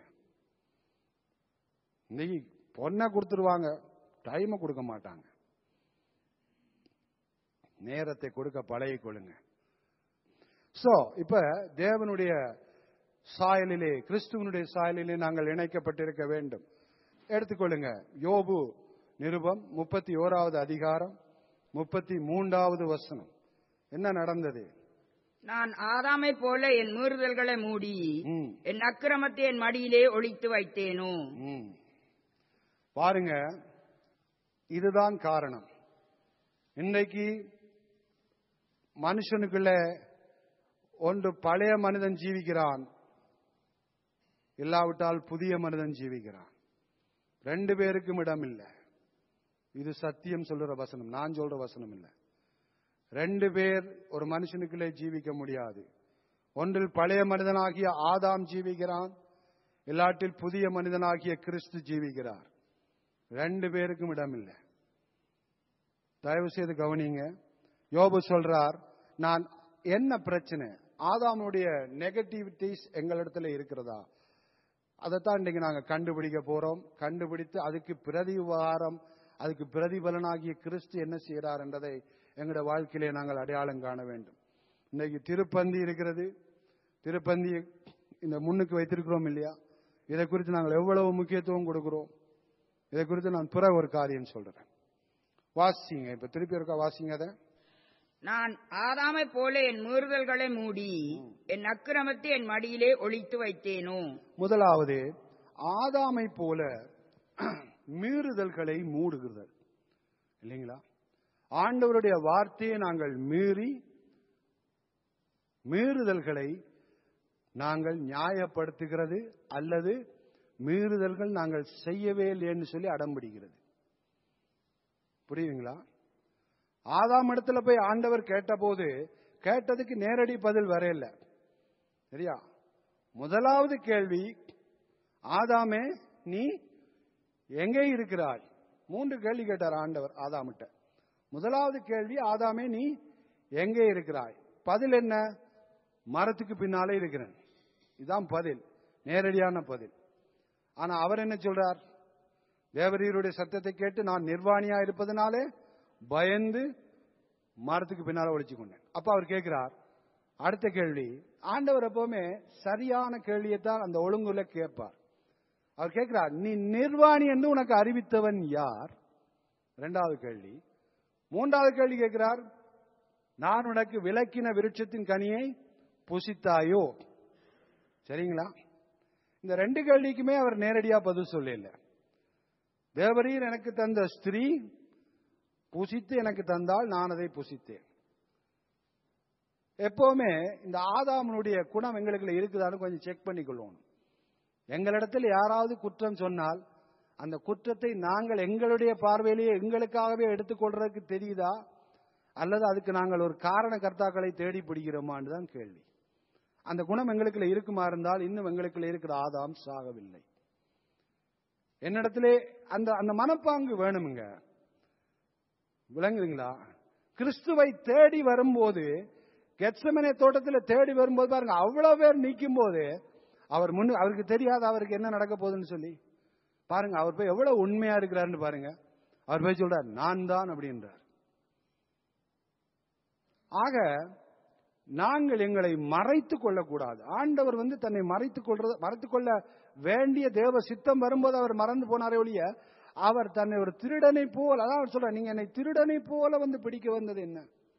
இன்னைக்கு பொண்ணை கொடுத்துருவாங்க டைமை கொடுக்க மாட்டாங்க நேரத்தை கொடுக்க பழகி கொள்ளுங்க சோ இப்ப தேவனுடைய சாயலிலே கிறிஸ்துவனுடைய சாயலிலே நாங்கள் இணைக்கப்பட்டிருக்க வேண்டும் எடுத்துக்கொள்ளுங்க யோபு நிருபம் முப்பத்தி ஓராவது அதிகாரம் முப்பத்தி மூன்றாவது வசனம் என்ன நடந்தது நான் ஆதாமை போல என் மீறுதல்களை மூடி ம், என் அக்கிரமத்தை என் மடியிலே ஒளித்து வைத்தேனோ ம். பாருங்க இதுதான் காரணம் இன்றைக்கு மனுஷனுக்குள்ள ஒன்று பழைய மனிதன் ஜீவிக்கிறான் இல்லாவிட்டால் புதிய மனிதன் ஜீவிக்கிறான் ரெண்டு பேருக்கும் இடம் இல்லை இது சத்தியம் சொல்ற வசனம் நான் சொல்ற வசனம் இல்லை ரெண்டு பேர் ஒரு மனுஷனுக்குள்ளே ஜீவிக்க முடியாது ஒன்றில் பழைய மனிதனாகிய ஆதாம் ஜீவிக்கிறான் இல்லாட்டில் புதிய மனிதனாகிய கிறிஸ்து ஜீவிக்கிறார் ரெண்டு பேருக்கும் இடம் இல்லை தயவு செய்து கவனிங்க யோபு சொல்றார் நான் என்ன பிரச்சனை ஆதாமுடைய நெகட்டிவிட்டிஸ் எங்களிடத்துல இருக்கிறதா அதைத்தான் இன்னைக்கு நாங்க கண்டுபிடிக்க போறோம் கண்டுபிடித்து அதுக்கு பிரதிவாரம் அதுக்கு பிரதிபலனாகிய கிறிஸ்து என்ன செய்கிறார் என்றதை எங்களுடைய வாழ்க்கையிலே நாங்கள் அடையாளம் காண வேண்டும் இன்னைக்கு திருப்பந்தி இருக்கிறது திருப்பந்தி இந்த முன்னுக்கு வைத்திருக்கிறோம் இல்லையா இதை குறித்து நாங்கள் எவ்வளவு முக்கியத்துவம் கொடுக்கிறோம் இதை குறித்து நான் பிற ஒரு காரியம் சொல்றேன் வாசிங்க இப்ப திருப்பி இருக்கா வாசிங்க அதை நான் ஆதாமைப் போல என் மீறுதல்களை மூடி என் அக்கிரமத்தை என் மடியிலே ஒளித்து வைத்தேனோ முதலாவது ஆதாமை போல மீறுதல்களை மூடுகிறது இல்லைங்களா ஆண்டவருடைய வார்த்தையை நாங்கள் மீறி மீறுதல்களை நாங்கள் நியாயப்படுத்துகிறது அல்லது மீறுதல்கள் நாங்கள் செய்யவே இல்லைன்னு சொல்லி அடம்பிடிக்கிறது புரியுதுங்களா ஆதாம் இடத்துல போய் ஆண்டவர் கேட்டபோது கேட்டதுக்கு நேரடி பதில் வரையில சரியா முதலாவது கேள்வி ஆதாமே நீ எங்கே இருக்கிறாய் மூன்று கேள்வி கேட்டார் ஆண்டவர் ஆதாமிட்ட முதலாவது கேள்வி ஆதாமே நீ எங்கே இருக்கிறாய் பதில் என்ன மரத்துக்கு பின்னாலே இருக்கிறேன் இதுதான் பதில் நேரடியான பதில் ஆனா அவர் என்ன சொல்றார் தேவரீருடைய சத்தத்தை கேட்டு நான் நிர்வாணியா இருப்பதனாலே பயந்து மரத்துக்கு பின்னால ஒழிச்சு கொண்டேன் அப்ப அவர் கேட்கிறார் அடுத்த கேள்வி ஆண்டவர் எப்பவுமே சரியான கேள்வியைத்தான் அந்த ஒழுங்குல கேட்பார் அவர் கேட்கிறார் நீ நிர்வாணி என்று உனக்கு அறிவித்தவன் யார் இரண்டாவது கேள்வி மூன்றாவது கேள்வி கேட்கிறார் நான் உனக்கு விளக்கின விருட்சத்தின் கனியை புசித்தாயோ சரிங்களா இந்த ரெண்டு கேள்விக்குமே அவர் நேரடியா பதில் சொல்லல தேவரீர் எனக்கு தந்த ஸ்திரீ புசித்து எனக்கு தந்தால் நான் அதை புசித்தேன் எப்பவுமே இந்த ஆதாமனுடைய குணம் எங்களுக்குள்ள இருக்குதான்னு கொஞ்சம் செக் பண்ணிக்கொள்ளணும் எங்களிடத்தில் யாராவது குற்றம் சொன்னால் அந்த குற்றத்தை நாங்கள் எங்களுடைய பார்வையிலேயே எங்களுக்காகவே எடுத்துக்கொள்றதுக்கு தெரியுதா அல்லது அதுக்கு நாங்கள் ஒரு காரண கர்த்தாக்களை தேடி பிடிக்கிறோமான்னு தான் கேள்வி அந்த குணம் எங்களுக்குள்ள இருக்குமா இருந்தால் இன்னும் எங்களுக்குள்ள இருக்கிற ஆதாம் சாகவில்லை என்னிடத்திலே அந்த அந்த மனப்பாங்கு வேணுமுங்க விளங்குறீங்களா கிறிஸ்துவை தேடி வரும்போது கெட்சமனை தோட்டத்தில் தேடி வரும்போது பாருங்க அவ்வளவு பேர் நிற்கும் போது அவர் முன்னு அவருக்கு தெரியாத அவருக்கு என்ன நடக்க போகுதுன்னு சொல்லி பாருங்க அவர் போய் எவ்வளவு உண்மையா இருக்கிறாருன்னு பாருங்க அவர் போய் சொல்றார் நான் தான் அப்படின்றார் ஆக நாங்கள் எங்களை மறைத்துக் கொள்ளக்கூடாது ஆண்டவர் வந்து தன்னை மறைத்துக் கொள்றது மறைத்துக் கொள்ள வேண்டிய தேவ சித்தம் வரும்போது அவர் மறந்து போனாரே ஒழிய அவர் தன்னை ஒரு திருடனை போல் அதான் அவர் சொல்ற நீங்க என்னை திருடனை போல வந்து பிடிக்க வந்தது என்ன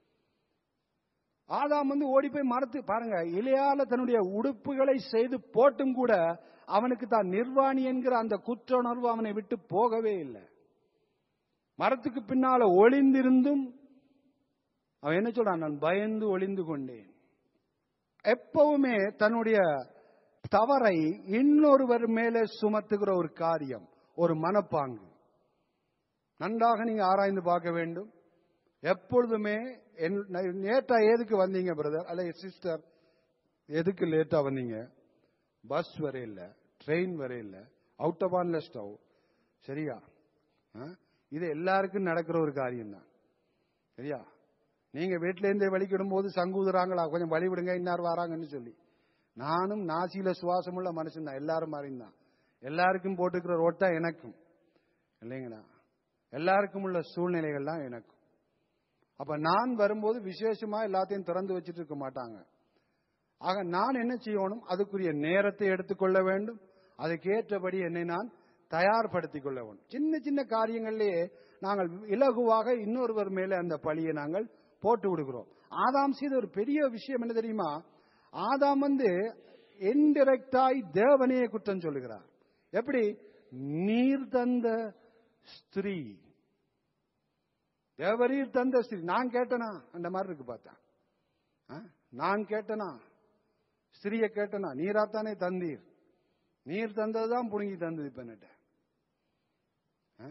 ஆதாம் வந்து ஓடி போய் மரத்து பாருங்க இலையால தன்னுடைய உடுப்புகளை செய்து போட்டும் கூட அவனுக்கு தான் நிர்வாணி என்கிற அந்த குற்ற உணர்வு அவனை விட்டு போகவே இல்லை மரத்துக்கு பின்னால ஒளிந்திருந்தும் அவன் என்ன சொல்றான் நான் பயந்து ஒளிந்து கொண்டேன் எப்பவுமே தன்னுடைய தவறை இன்னொருவர் மேலே சுமத்துகிற ஒரு காரியம் ஒரு மனப்பாங்கு நன்றாக நீங்க ஆராய்ந்து பார்க்க வேண்டும் எப்பொழுதுமே நேட்டா எதுக்கு வந்தீங்க பிரதர் அல்ல சிஸ்டர் எதுக்கு லேட்டா வந்தீங்க பஸ் வரையில ட்ரெயின் வரையில அவுட் ஆஃப் ஆன்ல ஸ்டவ் சரியா ஆ? இது எல்லாருக்கும் நடக்கிற ஒரு காரியம் தான் சரியா நீங்க வீட்டில இருந்தே வலிக்கிடும் போது சங்கூதுறாங்களா கொஞ்சம் வழி விடுங்க இன்னார் வராங்கன்னு சொல்லி நானும் நாசியில சுவாசமுள்ள மனுஷன் தான் எல்லாரும் மாதிரி தான் எல்லாருக்கும் போட்டுக்கிற ரோட்டா எனக்கும் இல்லைங்களா எல்லாருக்கும் உள்ள சூழ்நிலைகள் தான் எனக்கும் அப்ப நான் வரும்போது விசேஷமா எல்லாத்தையும் திறந்து வச்சிட்டு இருக்க மாட்டாங்க ஆக நான் என்ன செய்யணும் அதுக்குரிய நேரத்தை எடுத்துக்கொள்ள வேண்டும் அதுக்கேற்றபடி என்னை நான் தயார்படுத்திக் கொள்ள வேண்டும் சின்ன சின்ன காரியங்களிலேயே நாங்கள் இலகுவாக இன்னொருவர் மேலே அந்த பழியை நாங்கள் போட்டு விடுகிறோம் ஆதாம் செய்த ஒரு பெரிய விஷயம் என்ன தெரியுமா ஆதாம் வந்து இன்டிரெக்டாய் தேவனையே குற்றம் சொல்லுகிறார் எப்படி நீர் தந்த ஸ்திரீ தேவரீர் தந்த ஸ்திரீ நான் கேட்டனா அந்த மாதிரி இருக்கு பார்த்தா ஆ? நான் கேட்டனா ஸ்திரியை கேட்டனா நீராத்தானே தந்தீர் நீர் தந்ததுதான் புடுங்கி தந்தது இப்ப என்னட்ட ஆ?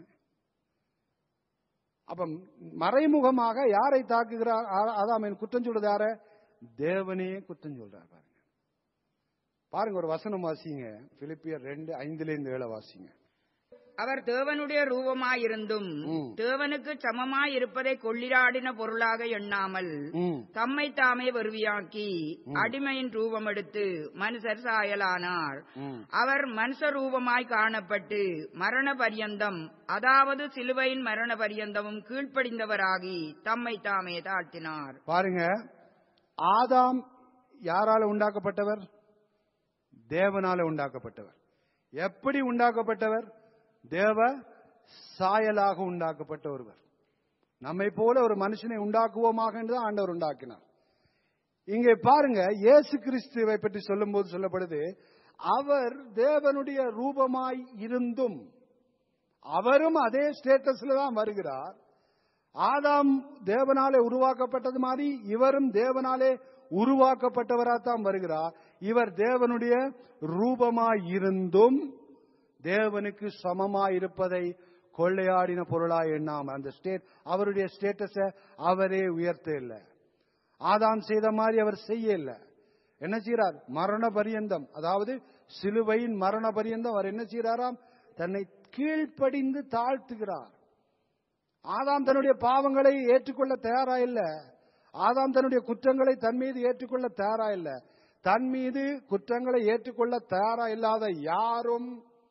அப்ப மறைமுகமாக யாரை தாக்குகிறார் ஆ- ஆதாம் என் குற்றம் சொல்றது யார தேவனே குற்றம் சொல்றார் பாருங்க பாருங்க ஒரு வசனம் வாசிங்க பிலிப்பியர் ரெண்டு ஐந்துல இருந்து ஏழை வாசிங்க அவர் தேவனுடைய ரூபமாயிருந்தும் ம். தேவனுக்கு சமமாயிருப்பதை கொள்ளிராடின பொருளாக எண்ணாமல் ம். தம்மை தாமே வருவியாக்கி அடிமையின் ரூபம் எடுத்து மனுஷர் சாயலானார் ம். அவர் மனுஷ ரூபமாய் காணப்பட்டு மரண பரியந்தம் அதாவது சிலுவையின் மரண பரியந்தமும் கீழ்ப்படிந்தவராகி தம்மை தாமே தாழ்த்தினார் பாருங்க ஆதாம் யாரால உண்டாக்கப்பட்டவர் தேவனால உண்டாக்கப்பட்டவர் எப்படி உண்டாக்கப்பட்டவர் தேவ சாயலாக உண்டாக்கப்பட்ட ஒருவர் நம்மை போல ஒரு மனுஷனை உண்டாக்குவோமாக என்று தான் ஆண்டவர் உண்டாக்கினார் இங்கே பாருங்க இயேசு கிறிஸ்துவை பற்றி சொல்லும்போது சொல்லப்படுது அவர் தேவனுடைய ரூபமாய் இருந்தும் அவரும் அதே ஸ்டேட்டஸ்ல தான் வருகிறார் ஆதாம் தேவனாலே உருவாக்கப்பட்டது மாதிரி இவரும் தேவனாலே உருவாக்கப்பட்டவராத்தான் வருகிறார் இவர் தேவனுடைய ரூபமாய் இருந்தும் தேவனுக்கு சமமாய் இருப்பதை கொள்ளையாடின பொருளாய் எண்ணாம அந்த ஸ்டேட் அவருடைய ஸ்டேட்டஸ அவரே உயர்த்த இல்லை ஆதாம் செய்த மாதிரி அவர் செய்ய இல்லை என்ன செய்யறார் மரண பரியந்தம் அதாவது சிலுவையின் மரண பரியந்தம் அவர் என்ன செய்யறாராம் தன்னை கீழ்ப்படிந்து தாழ்த்துகிறார் ஆதாம் தன்னுடைய பாவங்களை ஏற்றுக்கொள்ள தயாரா இல்ல ஆதாம் தன்னுடைய குற்றங்களை தன் மீது ஏற்றுக்கொள்ள தயாரா இல்ல தன் மீது குற்றங்களை ஏற்றுக்கொள்ள தயாரா இல்லாத யாரும்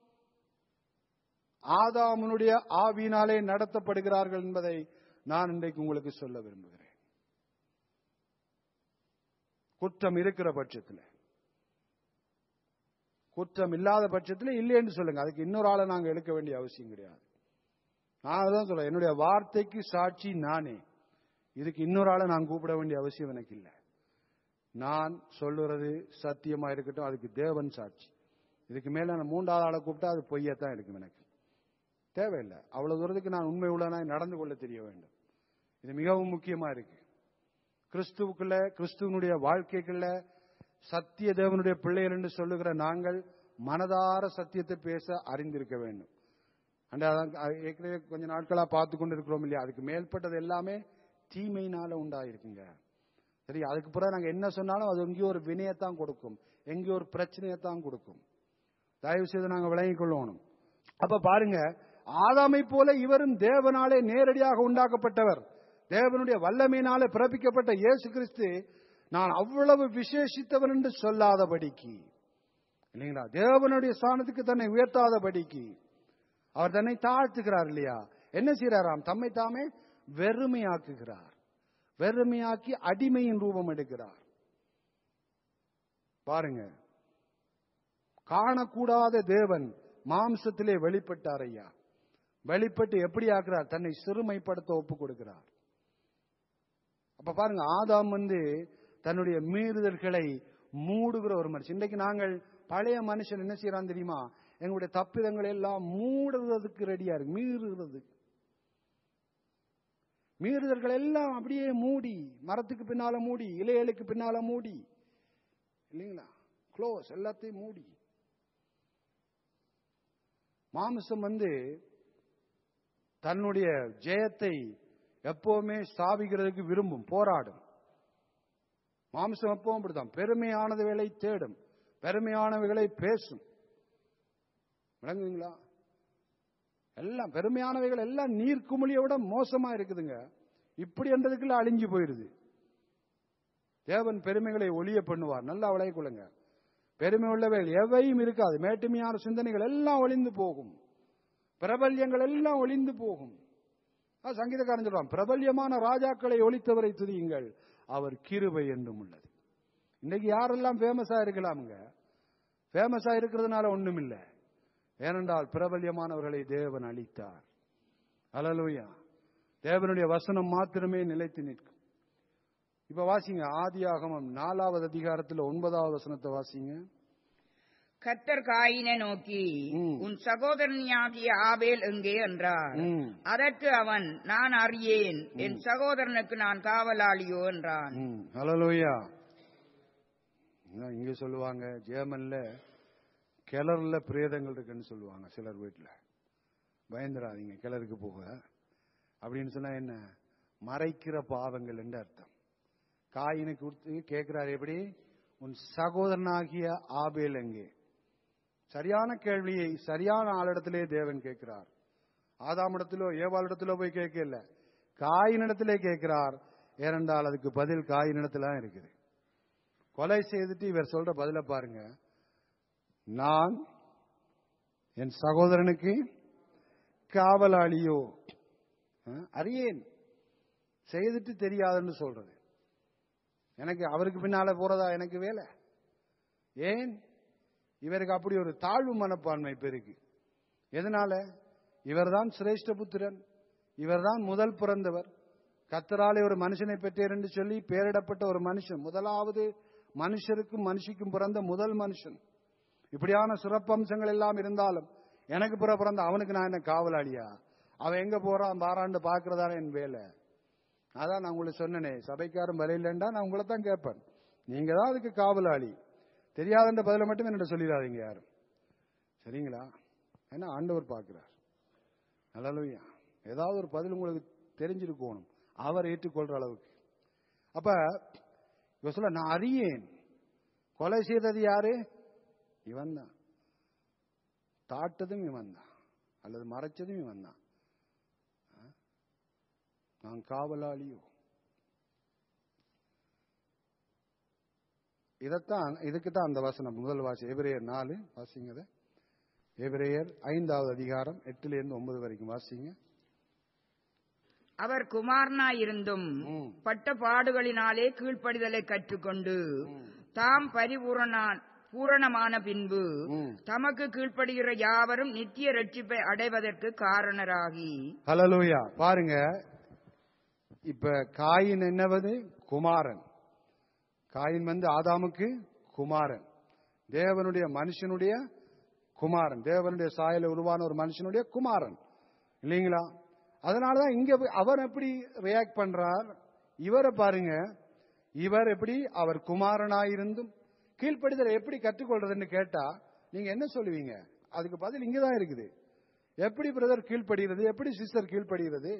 ஆதாமனுடைய ஆவியினாலே நடத்தப்படுகிறார்கள் என்பதை நான் இன்றைக்கு உங்களுக்கு சொல்ல விரும்புகிறேன் குற்றம் இருக்கிற பட்சத்தில் குற்றம் இல்லாத பட்சத்தில் இல்லைன்னு சொல்லுங்க அதுக்கு இன்னொரு ஆளை நாங்க எடுக்க வேண்டிய அவசியம் கிடையாது நான் தான் சொல்றேன் என்னுடைய வார்த்தைக்கு சாட்சி நானே இதுக்கு இன்னொரு ஆளை நான் கூப்பிட வேண்டிய அவசியம் எனக்கு இல்லை நான் சொல்லுறது சத்தியமா இருக்கட்டும் அதுக்கு தேவன் சாட்சி இதுக்கு மேல நான் மூன்றாவது ஆளை கூப்பிட்டா அது பொய்யத்தான் இருக்கும் எனக்கு தேவையில்லை அவ்வளவு தூரத்துக்கு நான் உண்மை உள்ளனாய் நடந்து கொள்ள தெரிய வேண்டும் இது மிகவும் முக்கியமா இருக்கு கிறிஸ்துவுக்குள்ள கிறிஸ்துவனுடைய வாழ்க்கைக்குள்ள சத்திய தேவனுடைய பிள்ளைகள் என்று சொல்லுகிற நாங்கள் மனதார சத்தியத்தை பேச அறிந்திருக்க வேண்டும் அண்ட் அதான் அது ஏற்கனவே கொஞ்ச நாட்களா பார்த்து கொண்டு இருக்கிறோம் இல்லையா அதுக்கு மேல்பட்டது எல்லாமே தீமையினால உண்டாயிருக்குங்க சரி அதுக்கு பிறகு நாங்க என்ன சொன்னாலும் அது எங்கேயோ ஒரு வினயத்தான் கொடுக்கும் எங்கேயோ ஒரு பிரச்சனையத்தான் கொடுக்கும் தயவு செய்து நாங்க விளங்கிக் கொள்ளணும் அப்ப பாருங்க ஆதாமை போல இவரும் தேவனாலே நேரடியாக உண்டாக்கப்பட்டவர் தேவனுடைய வல்லமையினாலே பிறப்பிக்கப்பட்ட இயேசு கிறிஸ்து நான் அவ்வளவு விசேஷித்தவன் என்று சொல்லாதபடிக்கு இல்லைங்களா தேவனுடைய ஸ்தானத்துக்கு தன்னை உயர்த்தாதபடிக்கு அவர் தன்னை தாழ்த்துகிறார் இல்லையா என்ன செய்யறாராம் தம்மை தாமே வெறுமையாக்குகிறார் வெறுமையாக்கி அடிமையின் ரூபம் எடுக்கிறார் பாருங்க காணக்கூடாத தேவன் மாம்சத்திலே வெளிப்பட்டார் ஐயா வெளிப்பட்டு எப்படி ஆக்குறார் தன்னை சிறுமைப்படுத்த ஒப்பு கொடுக்கிறார் அப்ப பாருங்க ஆதாம் வந்து தன்னுடைய மீறுதல்களை மூடுகிற ஒரு மனுஷன் இன்றைக்கு நாங்கள் பழைய மனுஷன் என்ன செய்யறான் தெரியுமா எங்களுடைய தப்பிதங்களை எல்லாம் மூடுறதுக்கு ரெடியா இருக்கு மீறுகிறதுக்கு மீறுதல்கள் எல்லாம் அப்படியே மூடி மரத்துக்கு பின்னால மூடி இலைகளுக்கு பின்னால மூடி இல்லைங்களா க்ளோஸ் எல்லாத்தையும் மூடி மாமிசம் வந்து தன்னுடைய ஜெயத்தை எப்பவுமே ஸ்தாபிக்கிறதுக்கு விரும்பும் போராடும் மாம்சம் எப்பவும் அப்படித்தான் பெருமையானதுகளை தேடும் பெருமையானவைகளை பேசும் விளங்குதுங்களா எல்லாம் பெருமையானவைகள் எல்லாம் நீர் குமிழியை விட மோசமா இருக்குதுங்க இப்படி என்றதுக்குள்ள அழிஞ்சு போயிருது தேவன் பெருமைகளை ஒளிய பண்ணுவார் நல்லா விளைய கொள்ளுங்க பெருமை உள்ளவைகள் எவையும் இருக்காது மேட்டுமையான சிந்தனைகள் எல்லாம் ஒளிந்து போகும் பிரபல்யங்கள் எல்லாம் ஒளிந்து போகும் அதான் சங்கீதக்காரன் சொல்றான் பிரபல்யமான ராஜாக்களை ஒழித்தவரை துதியுங்கள் அவர் கிருபை என்றும் உள்ளது இன்னைக்கு யாரெல்லாம் ஃபேமஸா இருக்கலாமுங்க ஃபேமஸா இருக்கிறதுனால ஒண்ணும் இல்ல ஏனென்றால் பிரபல்யமானவர்களை தேவன் அளித்தார் அலலுயா தேவனுடைய வசனம் மாத்திரமே நிலைத்து நிற்கும் இப்ப வாசிங்க ஆதியாகமம் நாலாவது அதிகாரத்தில் ஒன்பதாவது வசனத்தை வாசிங்க கர்த்தர் காயினை நோக்கி ம். உன் சகோதரனியாகிய ஆபேல் எங்கே என்றார் ம். அதற்கு அவன் நான் அறியேன் என் சகோதரனுக்கு நான் காவலாளியோ என்றான் ம். ஹalleluya. இங்க சொல்லுவாங்க ஜெர்மன்ல கிணறுல பிரேதங்கள் இருக்குன்னு சொல்லுவாங்க சிலர் வீட்டுல பயந்துடாதீங்க கிணறுக்கு போக அப்படின்னு சொன்னா என்ன மறைக்கிற பாவங்கள் என்று அர்த்தம் காயினை கொடுத்து கேட்கிறார் எப்படி உன் சகோதரனாகிய ஆபேல் எங்கே சரியான கேள்வியை சரியான ஆளிடத்திலே தேவன் கேட்கிறார் ஆதாமிடத்திலோ ஏவாளிடத்திலோ போய் கேட்கல காயினிடத்திலே கேட்கிறார் ஏனென்றால் அதுக்கு பதில் காயினிடத்துல இருக்குது கொலை செய்துட்டு இவர் சொல்ற பதில பாருங்க நான் என் சகோதரனுக்கு காவலாளியோ அஹ், அறியேன் செய்துட்டு தெரியாதுன்னு சொல்றது எனக்கு அவருக்கு பின்னால போறதா எனக்கு வேலை ஏன் இவருக்கு அப்படி ஒரு தாழ்வு மனப்பான்மை பெருக்கு எதனால இவர்தான் சிரேஷ்ட புத்திரன் இவர்தான் முதல் பிறந்தவர் கத்தராலே ஒரு மனுஷனை பெற்றேர் என்று சொல்லி பெயரிடப்பட்ட ஒரு மனுஷன் முதலாவது மனுஷருக்கும் மனுஷிக்கும் பிறந்த முதல் மனுஷன் இப்படியான சிறப்பம்சங்கள் எல்லாம் இருந்தாலும் எனக்கு பிற பிறந்த அவனுக்கு நான் என்ன காவலாளியா அவன் எங்க போறான் பாராண்டு பாக்குறதான என் வேலை அதான் நான் உங்களுக்கு சொன்னனே சபைக்காரன் வரையிலண்டா நான் உங்களை தான் கேட்பேன் நீங்க தான் அதுக்கு காவலாளி தெரியாதுன்ற பதில மட்டும் என்னிட்ட சொல்லிடாதீங்க யாரும் சரிங்களா ஏன்னா ஆண்டவர் பார்க்கிறார் நல்லலுயா ஏதாவது ஒரு பதில் உங்களுக்கு தெரிஞ்சிருக்கணும் அவர் ஏற்றுக்கொள்ற அளவுக்கு அப்ப இவ சொல்ல நான் அறியேன் கொலை செய்தது யாரு இவன் தான் தாட்டதும் இவன் தான் அல்லது மறைச்சதும் இவன் தான் நான் காவலாளியோ இதைத்தான் இதுக்கு தான் அந்த வசனம் முதல் வாசி எபிரேயர் நாலு வாசிங்க அதை. எபிரேயர் ஐந்தாவது அதிகாரம் எட்டுல இருந்து ஒன்பது வரைக்கும் வாசிங்க அவர் குமாரனாயிருந்தும் ம். பட்ட பாடுகளினாலே கீழ்ப்படிதலை கற்றுக்கொண்டு தாம் பரிபூரண பூரணமான பின்பு ம். தமக்கு கீழ்ப்படுகிற யாவரும் நித்திய ரட்சிப்பை அடைவதற்கு காரணராகி ஹalleluya பாருங்க இப்ப காயின் என்னவது குமாரன் காயின் வந்து ஆதாமுக்கு குமாரன் தேவனுடைய மனுஷனுடைய குமாரன் தேவனுடைய சாயல உருவான ஒரு மனுஷனுடைய குமாரன் இல்லைங்களா அதனாலதான் இங்க போய் அவர் எப்படி ரியாக்ட் பண்றார் இவரை பாருங்க இவர் எப்படி அவர் குமாரனாயிருந்தும் கீழ்ப்படிதலை எப்படி கற்றுக்கொள்றதுன்னு கேட்டா நீங்க என்ன சொல்லுவீங்க அதுக்கு பதில் இங்கதான் இருக்குது எப்படி பிரதர் கீழ்ப்படுகிறது எப்படி சிஸ்டர் கீழ்ப்படுகிறது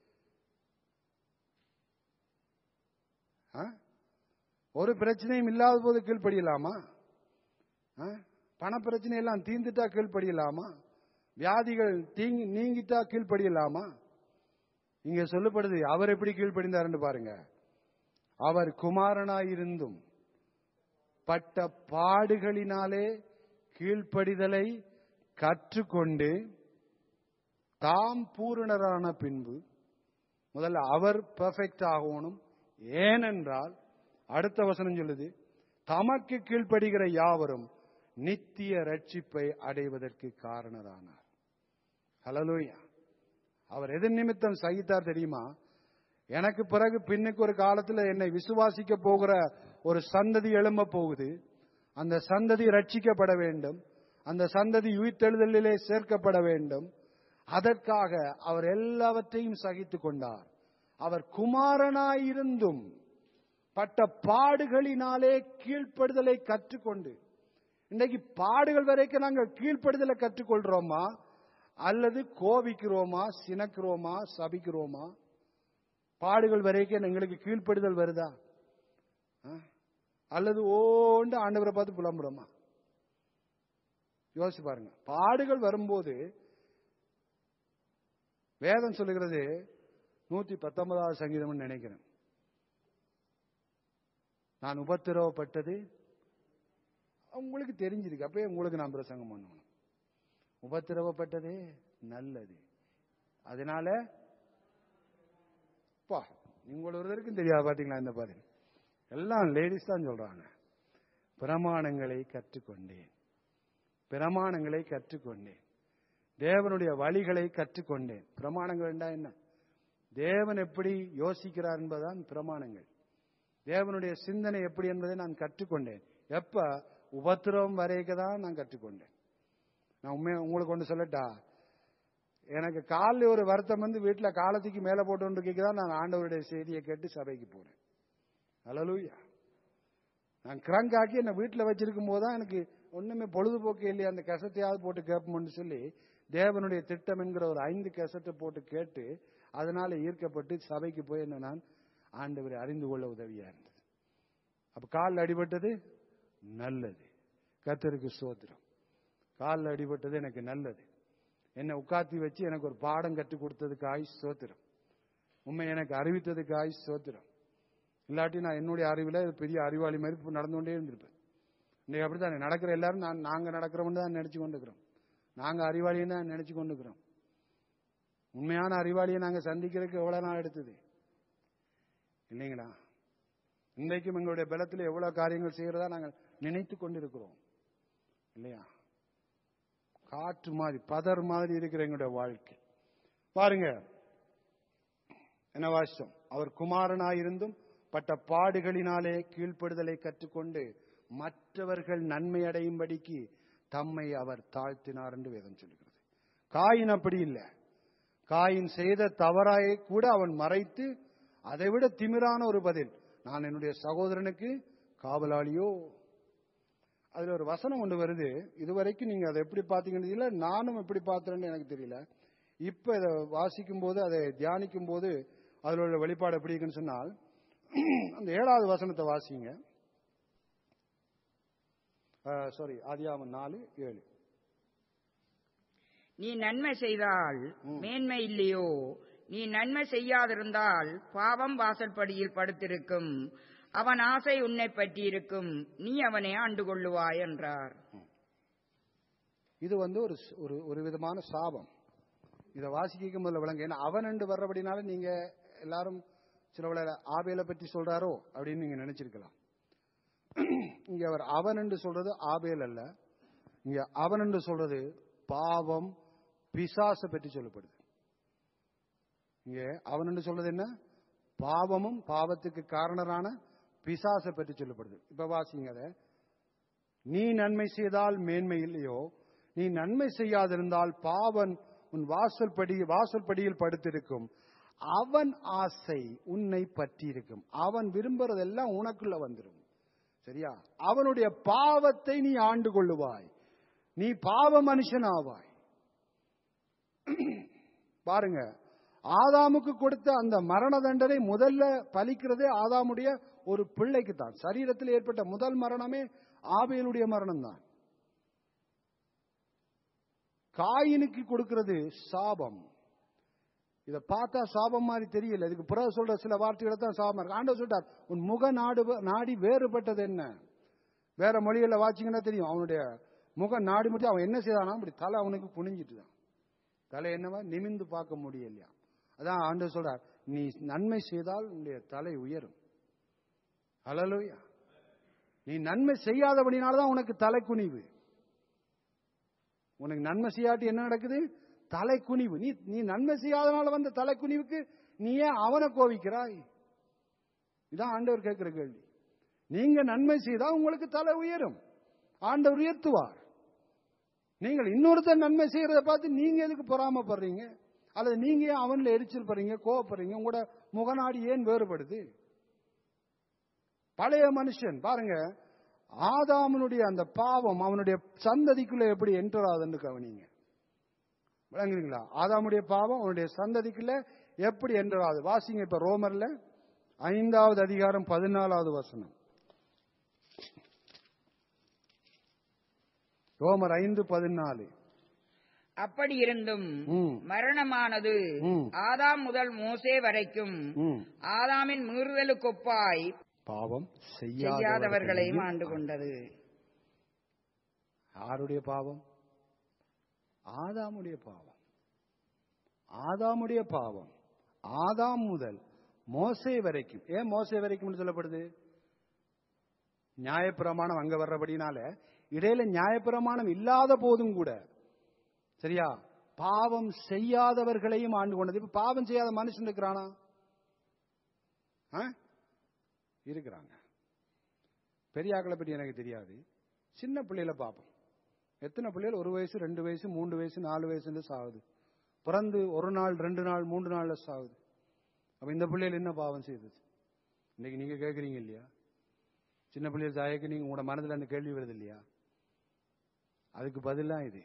ஆ? ஒரு பிரச்சனையும் இல்லாத போது கீழ்ப்படியலாமா ஆ? பண பிரச்சனை எல்லாம் தீர்ந்துட்டா கீழ்ப்படியலாமா வியாதிகள் தீங்கி நீங்கிட்டா கீழ்ப்படியலாமா இங்க சொல்லப்படுது அவர் எப்படி கீழ்ப்படிந்தாருன்னு பாருங்க அவர் குமாரனாயிருந்தும் பட்ட பாடுகளினாலே கீழ்ப்படிதலை கற்றுக்கொண்டு தாம் பூரணரான பின்பு முதல்ல அவர் பெர்ஃபெக்ட் ஆகணும் ஏனென்றால் அடுத்த வசனம் சொல்லுது தமக்கு கீழ்ப்படுகிற யாவரும் நித்திய ரட்சிப்பை அடைவதற்கு காரணரானார் ஹலலூயா அவர் எதன் நிமித்தம் சகித்தார் தெரியுமா எனக்கு பிறகு பின்னுக்கு ஒரு காலத்துல என்னை விசுவாசிக்க போகிற ஒரு சந்ததி எழும்ப போகுது அந்த சந்ததி ரட்சிக்கப்பட வேண்டும் அந்த சந்ததி உயிர்த்தெழுதலிலே சேர்க்கப்பட வேண்டும் அதற்காக அவர் எல்லாவற்றையும் சகித்துக் கொண்டார் அவர் குமாரனாயிருந்தும் பட்ட பாடுகளினாலே கீழ்ப்படுதலை கற்றுக்கொண்டு இன்னைக்கு பாடுகள் வரைக்கும் நாங்கள் கீழ்ப்படுதலை கற்றுக்கொள்றோமா அல்லது கோபிக்கிறோமா சினக்கிறோமா சபிக்கிறோமா பாடுகள் வரைக்கும் எங்களுக்கு கீழ்ப்படுதல் வருதா ஆ? அல்லது ஓண்டு ஆண்டவரை பார்த்து புலம்புறோமா யோசிச்சு பாருங்க பாடுகள் வரும்போது வேதம் சொல்லுகிறது நூத்தி பத்தொன்பதாவது சங்கீதம்னு நினைக்கிறேன் நான் உபத்திரவப்பட்டது உங்களுக்கு தெரிஞ்சிருக்கு அப்பயே உங்களுக்கு நான் பிரசங்கம் பண்ணணும் உபத்திரவப்பட்டதே நல்லது அதனால பா நீங்கள் ஒருவருக்கும் தெரியாது பாத்தீங்களா இந்த பாரு எல்லாம் லேடிஸ் தான் சொல்றாங்க பிரமாணங்களை கற்றுக்கொண்டேன் பிரமாணங்களை கற்றுக்கொண்டேன் தேவனுடைய வழிகளை கற்றுக்கொண்டேன் பிரமாணங்கள் என்றா என்ன தேவன் எப்படி யோசிக்கிறார் என்பதுதான் பிரமாணங்கள் தேவனுடைய சிந்தனை எப்படி என்பதை நான் கற்றுக்கொண்டேன் எப்ப உபத்திரவம் வரைக்க தான் நான் கற்றுக்கொண்டேன் நான் உண்மையா உங்களுக்கு ஒன்று சொல்லட்டா எனக்கு காலில் ஒரு வருத்தம் வந்து வீட்டில் காலத்துக்கு மேலே போட்டு தான் நான் ஆண்டவருடைய செய்தியை கேட்டு சபைக்கு போறேன் அலலூயா நான் கிரங்க் ஆக்கி என்னை வீட்டில் வச்சிருக்கும் போது தான் எனக்கு ஒண்ணுமே பொழுதுபோக்கு இல்லையா அந்த கசத்தையாவது போட்டு கேட்போம்னு சொல்லி தேவனுடைய திட்டம் என்கிற ஒரு ஐந்து கசட்டை போட்டு கேட்டு அதனால ஈர்க்கப்பட்டு சபைக்கு போய் என்ன நான் ஆண்டவரை அறிந்து கொள்ள உதவியா இருந்தது அப்ப காலில் அடிபட்டது நல்லது கத்தருக்கு சோத்திரம் காலில் அடிபட்டது எனக்கு நல்லது என்னை உட்காத்தி வச்சு எனக்கு ஒரு பாடம் கற்றுக் கொடுத்ததுக்கு ஆயுஷ் சோத்திரம் உண்மை எனக்கு அறிவித்ததுக்கு ஆயுஷ் சோத்திரம் இல்லாட்டி நான் என்னுடைய அறிவில் பெரிய அறிவாளி மாதிரி இப்ப நடந்து கொண்டே இருந்திருப்பேன் இன்னைக்கு அப்படித்தானே நடக்கிற எல்லாரும் நான் நாங்க நடக்கிறோம்னு தான் நினைச்சு கொண்டுக்கிறோம் நாங்க அறிவாளின்னு தான் நினைச்சு கொண்டுக்கிறோம் உண்மையான அறிவாளியை நாங்க சந்திக்கிறதுக்கு எவ்வளவு நாள் எடுத்தது இல்லைங்களா இன்றைக்கும் எங்களுடைய பலத்தில் எவ்வளவு காரியங்கள் செய்யறதா நாங்கள் நினைத்து கொண்டிருக்கிறோம் இல்லையா காற்று மாதிரி பதர் மாதிரி இருக்கிற எங்களுடைய வாழ்க்கை பாருங்க என்ன வாசம் அவர் குமாரனாயிருந்தும் பட்ட பாடுகளினாலே கீழ்ப்படுதலை கற்றுக்கொண்டு மற்றவர்கள் நன்மை அடையும்படிக்கு தம்மை அவர் தாழ்த்தினார் என்று வேதம் சொல்கிறது காயின் அப்படி இல்லை காயின் செய்த தவறாயை கூட அவன் மறைத்து அதைவிட திமிரான ஒரு பதில் நான் என்னுடைய சகோதரனுக்கு காவலாளியோ அதுல ஒரு வசனம் ஒன்று வருது இதுவரைக்கும் நீங்க அதை எப்படி பார்த்தீங்கன்னு தெரியல நானும் எப்படி பார்த்தேன்னு எனக்கு தெரியல இப்ப இதை வாசிக்கும் போது அதை தியானிக்கும் போது அதில் உள்ள வெளிப்பாடு எப்படி இருக்குன்னு சொன்னால் அந்த ஏழாவது வசனத்தை வாசிங்க சாரி ஆதியாமன் நாலு ஏழு நீ நன்மை செய்தால் மேன்மை இல்லையோ நீ நன்மை செய்யாதிருந்தால் பாவம் வாசல்படியில் படுத்திருக்கும் அவன் ஆசை உன்னை பற்றியிருக்கும் நீ அவனை ஆண்டு கொள்ளுவாய் என்றார் இது வந்து ஒரு ஒரு ஒரு விதமான சாபம் இதை வாசிக்க முதல்ல விளங்க ஏன்னா அவன் என்று வர்றபடினால நீங்க எல்லாரும் சில வேளை ஆபேலை பற்றி சொல்றாரோ அப்படின்னு நீங்க நினைச்சிருக்கலாம் இங்க அவர் அவன் என்று சொல்றது ஆபேல் அல்ல இங்க அவன் என்று சொல்றது பாவம் பிசாச பற்றி சொல்லப்படுது இங்க அவன் என்று சொல்றது என்ன பாவமும் பாவத்துக்கு காரணரான பிசாசை பற்றி சொல்லப்படுது இப்ப வாசிங்க அதை நீ நன்மை செய்தால் மேன்மை இல்லையோ நீ நன்மை செய்யாதிருந்தால் பாவன் உன் வாசல் படி வாசல் படியில் படுத்திருக்கும் அவன் ஆசை உன்னை பற்றி இருக்கும் அவன் விரும்புறதெல்லாம் உனக்குள்ள வந்துடும் சரியா அவனுடைய பாவத்தை நீ ஆண்டு கொள்ளுவாய் நீ பாவ மனுஷன் ஆவாய் பாருங்க ஆதாமுக்கு கொடுத்த அந்த மரண தண்டனை முதல்ல பலிக்கிறதே ஆதாமுடைய ஒரு பிள்ளைக்கு தான் சரீரத்தில் ஏற்பட்ட முதல் மரணமே ஆபேலுடைய மரணம் தான் காயினுக்கு கொடுக்கிறது சாபம் இத பார்த்தா சாபம் மாதிரி தெரியல இதுக்கு பிறகு சொல்ற சில வார்த்தைகளை தான் சாபம் இருக்கு ஆண்டவர் சொல்றார் உன் முக நாடு நாடி வேறுபட்டது என்ன வேற மொழிகளில் வாச்சிங்கன்னா தெரியும் அவனுடைய முக நாடி முடிச்சு அவன் என்ன செய்தானா அப்படி தலை அவனுக்கு குனிஞ்சிட்டு தான் தலை என்னவா நிமிந்து பார்க்க முடியலையா அதான் ஆண்டவர் சொல்றார் நீ நன்மை செய்தால் உன்னுடைய தலை உயரும் அலலுயா நீ நன்மை செய்யாதபடினால்தான் உனக்கு தலை குனிவு உனக்கு நன்மை செய்யாட்டி என்ன நடக்குது தலை குனிவு நீ நீ நன்மை செய்யாதனால வந்த தலை குனிவுக்கு நீ ஏன் அவனை கோவிக்கிறாய் இதான் ஆண்டவர் கேட்கிற கேள்வி நீங்க நன்மை செய்தா உங்களுக்கு தலை உயரும் ஆண்டவர் உயர்த்துவார் நீங்கள் இன்னொருத்தர் நன்மை செய்யறத பார்த்து நீங்க எதுக்கு பொறாமப்படுறீங்க அல்லது நீங்க ஏன் அவன்ல எரிச்சல் படுறீங்க கோவப்படுறீங்க உங்களோட முகநாடி ஏன் வேறுபடுது பழைய மனுஷன் பாருங்க ஆதாமனுடைய அந்த பாவம் அவனுடைய சந்ததிக்குள்ள எப்படி என்டர் ஆகுதுன்னு கவனிங்க விளங்குறீங்களா ஆதாமுடைய பாவம் அவனுடைய சந்ததிக்குள்ள எப்படி என்டர் ஆகுது வாசிங்க இப்ப ரோமர்ல ஐந்தாவது அதிகாரம் பதினாலாவது வசனம் ரோமர் ஐந்து பதினாலு அப்படி இருந்தும் ம். மரணமானது ம். ஆதாம் முதல் மோசே வரைக்கும் ம். ஆதாமின் மீறுதலுக்கொப்பாய் பாவம் செய்யாதவர்களையும் ஆண்டு கொண்டது யாருடைய பாவம் ஆதாமுடைய பாவம் ஆதாமுடைய பாவம் ஆதாம் முதல் மோசே வரைக்கும் ஏன் மோசே வரைக்கும் சொல்லப்படுது நியாயப்பிரமாணம் அங்க வர்றபடினால இடையில நியாயப்பிரமாணம் இல்லாத போதும் கூட சரியா பாவம் செய்யாதவர்களையும் ஆண்டு கொண்டது இப்ப பாவம் செய்யாத மனுஷன் இருக்கிறானா ஆ? இருக்கிறாங்க பெரியாக்களை பற்றி எனக்கு தெரியாது சின்ன பிள்ளைகளை பார்ப்போம் எத்தனை பிள்ளைகள் ஒரு வயசு ரெண்டு வயசு மூன்று வயசு நாலு வயசுல சாகுது பிறந்து ஒரு நாள் ரெண்டு நாள் மூன்று நாள்ல சாகுது அப்ப இந்த பிள்ளைகள் என்ன பாவம் செய்தது இன்னைக்கு நீங்க கேக்குறீங்க இல்லையா சின்ன பிள்ளைகள் தாயக்கு நீங்க உங்களோட மனதில் அந்த கேள்வி வருது இல்லையா அதுக்கு பதிலா இது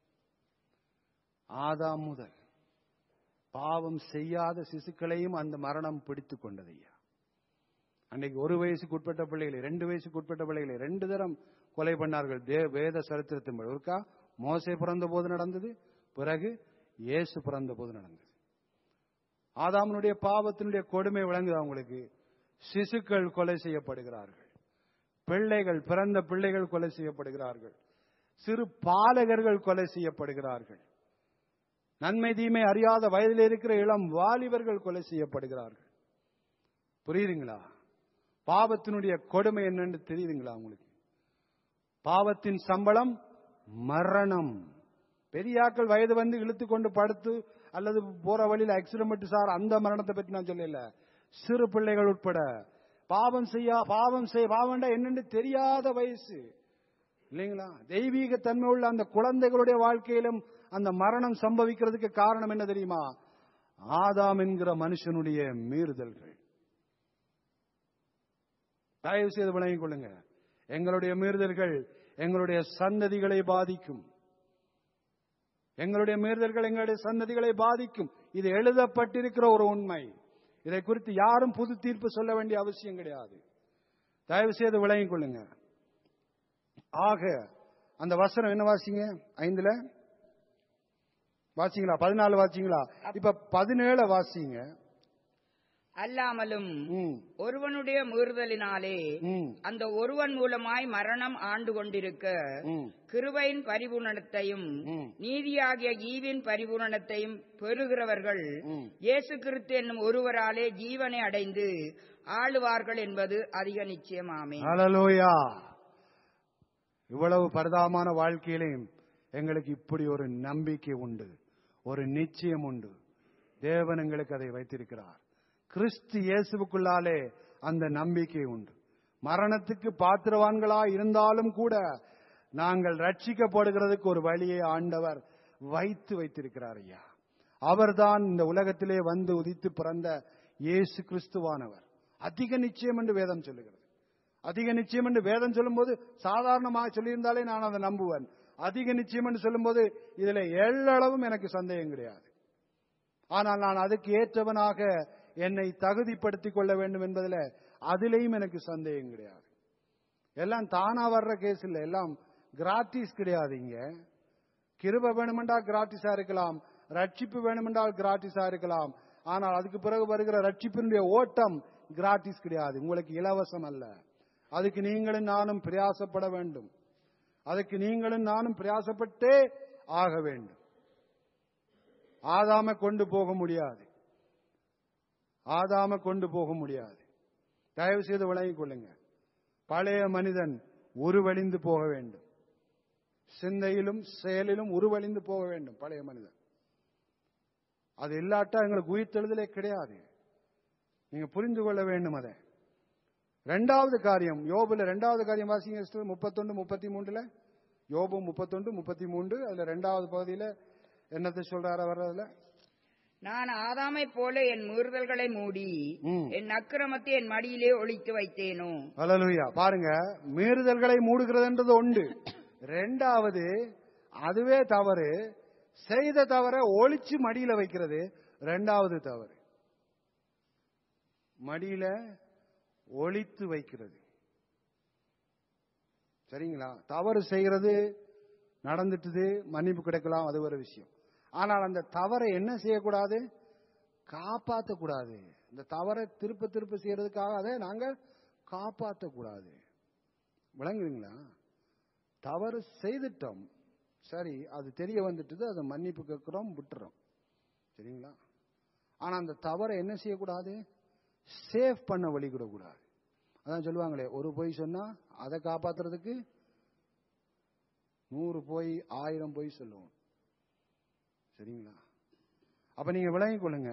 ஆதாம் முதல் பாவம் செய்யாத சிசுக்களையும் அந்த மரணம் பிடித்து கொண்டது ஐயா அன்னைக்கு ஒரு வயசுக்கு உட்பட்ட பிள்ளைகளை ரெண்டு வயசுக்கு உட்பட்ட பிள்ளைகளை ரெண்டு தரம் கொலை பண்ணார்கள் தே வேத சரித்திரத்தின் படி. ஒருக்கா மோசே பிறந்த போது நடந்தது பிறகு இயேசு பிறந்த போது நடந்தது ஆதாமனுடைய பாவத்தினுடைய கொடுமை விளங்குது அவங்களுக்கு சிசுக்கள் கொலை செய்யப்படுகிறார்கள் பிள்ளைகள் பிறந்த பிள்ளைகள் கொலை செய்யப்படுகிறார்கள் சிறு பாலகர்கள் கொலை செய்யப்படுகிறார்கள் நன்மை தீமை அறியாத வயதில் இருக்கிற இளம் வாலிபர்கள் கொலை செய்யப்படுகிறார்கள் புரியுதுங்களா பாவத்தினுடைய கொடுமை என்னன்னு தெரியுதுங்களா உங்களுக்கு பாவத்தின் சம்பளம் மரணம் பெரியாக்கள் வயது வந்து இழுத்து கொண்டு படுத்து அல்லது போற வழியில் ஆக்சிடென்ட் சார் அந்த மரணத்தை பற்றி நான் சொல்லல சிறு பிள்ளைகள் உட்பட பாவம் செய்யா பாவம் செய்ய பாவம்டா என்னன்னு தெரியாத வயசு இல்லைங்களா தெய்வீக தன்மை உள்ள அந்த குழந்தைகளுடைய வாழ்க்கையிலும் அந்த மரணம் சம்பவிக்கிறதுக்கு காரணம் என்ன தெரியுமா ஆதாம் என்கிற மனுஷனுடைய மீறுதல்கள் தயவு செய்து விளங்கிக் கொள்ளுங்க எங்களுடைய மீறுதல்கள் எங்களுடைய சந்ததிகளை பாதிக்கும் எங்களுடைய மீறுதல்கள் எங்களுடைய சந்ததிகளை பாதிக்கும் இது எழுதப்பட்டிருக்கிற ஒரு உண்மை இதை குறித்து யாரும் புது தீர்ப்பு சொல்ல வேண்டிய அவசியம் கிடையாது தயவு செய்து விளங்கிக் கொள்ளுங்க ஆக அந்த வசனம் என்ன வாசிங்க ஐந்துல வாசிங்களா பதினாலு வாசிங்களா இப்ப பதினேழு வாசிங்க அல்லாமலும் ம், ஒருவனுடைய மீறுதலினாலே ம், அந்த ஒருவன் மூலமாய் மரணம் ஆண்டு கொண்டிருக்க ம், கிருபையின் பரிபூரணத்தையும் ம். நீதியாகிய ஈவின் பரிபூரணத்தையும் பெறுகிறவர்கள் ம். இயேசு கிறிஸ்து என்னும் ஒருவராலே ஜீவனை அடைந்து ஆளுவார்கள் என்பது அதிக நிச்சயமாமே ஹalleluya இவ்வளவு பரிதாபமான வாழ்க்கையிலையும் எங்களுக்கு இப்படி ஒரு நம்பிக்கை உண்டு ஒரு நிச்சயம் உண்டு தேவன் எங்களுக்கு அதை வைத்திருக்கிறார் கிறிஸ்து இயேசுவுக்குள்ளாலே அந்த நம்பிக்கை உண்டு மரணத்துக்கு பாத்திரவான்களா இருந்தாலும் கூட நாங்கள் ரட்சிக்கப்படுகிறதுக்கு ஒரு வழியை ஆண்டவர் வைத்து வைத்திருக்கிறார் ஐயா அவர்தான் இந்த உலகத்திலே வந்து உதித்து பிறந்த இயேசு கிறிஸ்துவானவர் அதிக நிச்சயம் என்று வேதம் சொல்லுகிறது அதிக நிச்சயம் என்று வேதம் சொல்லும்போது சாதாரணமாக சொல்லியிருந்தாலே நான் அதை நம்புவேன் அதிக நிச்சயம் என்று சொல்லும்போது இதுல எள்ளளவும் எனக்கு சந்தேகம் கிடையாது ஆனால் நான் அதுக்கு ஏற்றவனாக என்னை தகுதிப்படுத்திக் கொள்ள வேண்டும் என்பதில் அதிலேயும் எனக்கு சந்தேகம் கிடையாது எல்லாம் தானா வர்ற கேஸ் இல்லை எல்லாம் கிராட்டிஸ் கிடையாது இங்க கிருப வேணுமென்றால் கிராட்டிஸா இருக்கலாம் ரட்சிப்பு வேணுமென்றால் கிராட்டிஸா இருக்கலாம் ஆனால் அதுக்கு பிறகு வருகிற ரட்சிப்பினுடைய ஓட்டம் கிராட்டிஸ் கிடையாது உங்களுக்கு இலவசம் அல்ல அதுக்கு நீங்களும் நானும் பிரயாசப்பட வேண்டும் அதுக்கு நீங்களும் நானும் பிரயாசப்பட்டே ஆக வேண்டும் ஆதாம கொண்டு போக முடியாது ஆதாம கொண்டு போக முடியாது தயவு செய்து விளங்கிக் கொள்ளுங்க பழைய மனிதன் உருவழிந்து போக வேண்டும் சிந்தையிலும் செயலிலும் உருவழிந்து போக வேண்டும் பழைய மனிதன் அது இல்லாட்டா எங்களுக்கு உயிர்த்தெழுதலே கிடையாது நீங்க புரிந்து கொள்ள வேண்டும் அதை ரெண்டாவது காரியம் யோபுல ரெண்டாவது காரியம் வாசிங்க சிஸ்டர் முப்பத்தொன்று முப்பத்தி மூன்றுல யோபு முப்பத்தொன்று முப்பத்தி மூன்று அதுல ரெண்டாவது பகுதியில என்னத்தை சொல்றாரு வர்றதுல நான் ஆதாமைப் போல என் மீறுதல்களை மூடி ம். என் அக்கிரமத்தை என் மடியிலே ஒளித்து வைத்தேனோ ஹalleluya பாருங்க மீறுதல்களை மூடுகிறதுன்றது உண்டு ரெண்டாவது அதுவே தவறு செய்த தவற ஒளிச்சு மடியில வைக்கிறது ரெண்டாவது தவறு மடியில ஒளித்து வைக்கிறது சரிங்களா தவறு செய்கிறது நடந்துட்டுது மன்னிப்பு கிடைக்கலாம் அது ஒரு விஷயம் ஆனால் அந்த தவறை என்ன செய்யக்கூடாது காப்பாற்றக்கூடாது இந்த தவறை திருப்ப திருப்ப செய்யறதுக்காக அதை நாங்க காப்பாற்றக்கூடாது விளங்குவீங்களா தவறு செய்துட்டோம் சரி அது தெரிய வந்துட்டுது அதை மன்னிப்பு கேட்கிறோம் விட்டுறோம் சரிங்களா ஆனா அந்த தவறை என்ன செய்யக்கூடாது சேவ் பண்ண வழிகிடக்கூடாது அதான் சொல்லுவாங்களே ஒரு பொய் சொன்னா அதை காப்பாத்துறதுக்கு நூறு பொய் ஆயிரம் பொய் சொல்லுவோம் சரிங்களா அப்ப நீங்க விளங்கிக் கொள்ளுங்க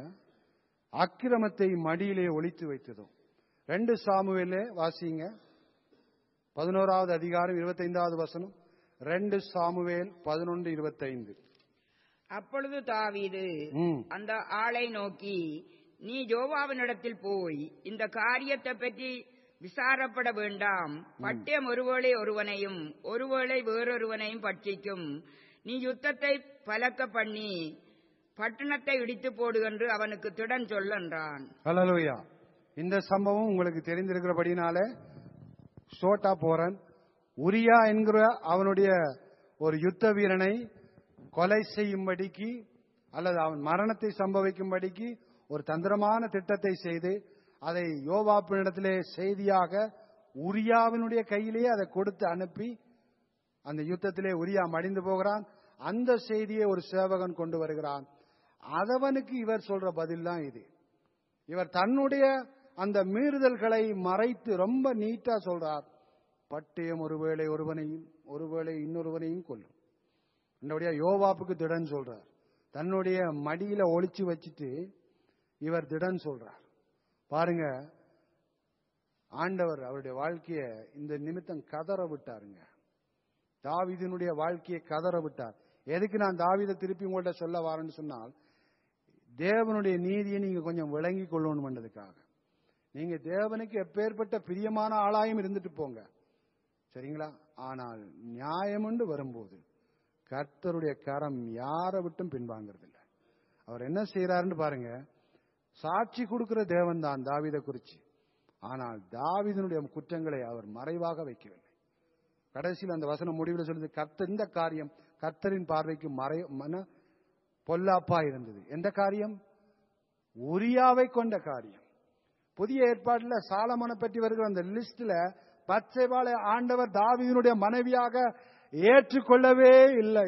அக்கிரமத்தை மடியிலே ஒளித்து வைத்ததும் ரெண்டு சாமுவேலே வாசிங்க பதினோராவது அதிகாரம் இருபத்தைந்தாவது வசனம் ரெண்டு சாமுவேல் பதினொன்று இருபத்தைந்து அப்பொழுது தாவீது ம். அந்த ஆளை நோக்கி நீ யோவாவினிடத்தில் போய் இந்த காரியத்தை பற்றி விசாரப்பட வேண்டாம் பட்டயம் ஒருவேளை ஒருவனையும் ஒருவேளை வேறொருவனையும் பட்சிக்கும் நீ யுத்தத்தை பலக்க பண்ணி பட்டணத்தை இடித்து போடு என்று அவனுக்கு திடன் சொல் என்றான் ஹalleluya இந்த சம்பவம் உங்களுக்கு தெரிந்திருக்கிறபடினால ஷோட்டா போறன் உரியா என்கிற அவனுடைய ஒரு யுத்த வீரனை கொலை செய்யும்படிக்கு அல்லது அவன் மரணத்தை சம்பவிக்கும்படிக்கு ஒரு தந்திரமான திட்டத்தை செய்து அதை யோவாப்பினிடத்திலே செய்தியாக உரியாவினுடைய கையிலே அதை கொடுத்து அனுப்பி அந்த யுத்தத்திலே உரியா மடிந்து போகிறான் அந்த செய்தியை ஒரு சேவகன் கொண்டு வருகிறான் அதவனுக்கு இவர் சொல்ற பதில் தான் இது இவர் தன்னுடைய அந்த மீறுதல்களை மறைத்து ரொம்ப நீட்டா சொல்றார் பட்டயம் ஒருவேளை ஒருவனையும் ஒருவேளை இன்னொருவனையும் கொல்லும் என்னுடைய யோவாப்புக்கு திடன் சொல்றார் தன்னுடைய மடியில ஒளிச்சு வச்சுட்டு இவர் திடன் சொல்றார் பாருங்க ஆண்டவர் அவருடைய வாழ்க்கைய இந்த நிமித்தம் கதற விட்டாருங்க தாவீதினுடைய வாழ்க்கையை கதற விட்டார் எதுக்கு நான் தாவீதை திருப்பி உங்கள்ட்ட சொல்ல வரேன்னு சொன்னால் தேவனுடைய நீதியை நீங்க கொஞ்சம் விளங்கி கொள்ளணும்ன்றதுக்காக நீங்க தேவனுக்கு எப்பேற்பட்ட பிரியமான ஆளாயும் இருந்துட்டு போங்க சரிங்களா ஆனால் நியாயம்னு வரும்போது கர்த்தருடைய கரம் யாரை விட்டும் பின்வாங்கிறது இல்லை அவர் என்ன செய்யறாருன்னு பாருங்க சாட்சி கொடுக்கிற தேவன் தான் தாவீதை குறிச்சு ஆனால் தாவீதனுடைய குற்றங்களை அவர் மறைவாக வைக்கவில்லை கடைசியில் அந்த வசனம் முடிவில் சொல்லுது கர்த்தர் இந்த காரியம் கர்த்தரின் பார்வைக்கு மறை மன பொல்லாப்பா இருந்தது எந்த காரியம் உரியாவை கொண்ட காரியம் புதிய ஏற்பாட்டில் சாலமனை பற்றி வருகிற அந்த லிஸ்ட்ல பச்சைவாளை ஆண்டவர் தாவீதினுடைய மனைவியாக ஏற்றுக்கொள்ளவே இல்லை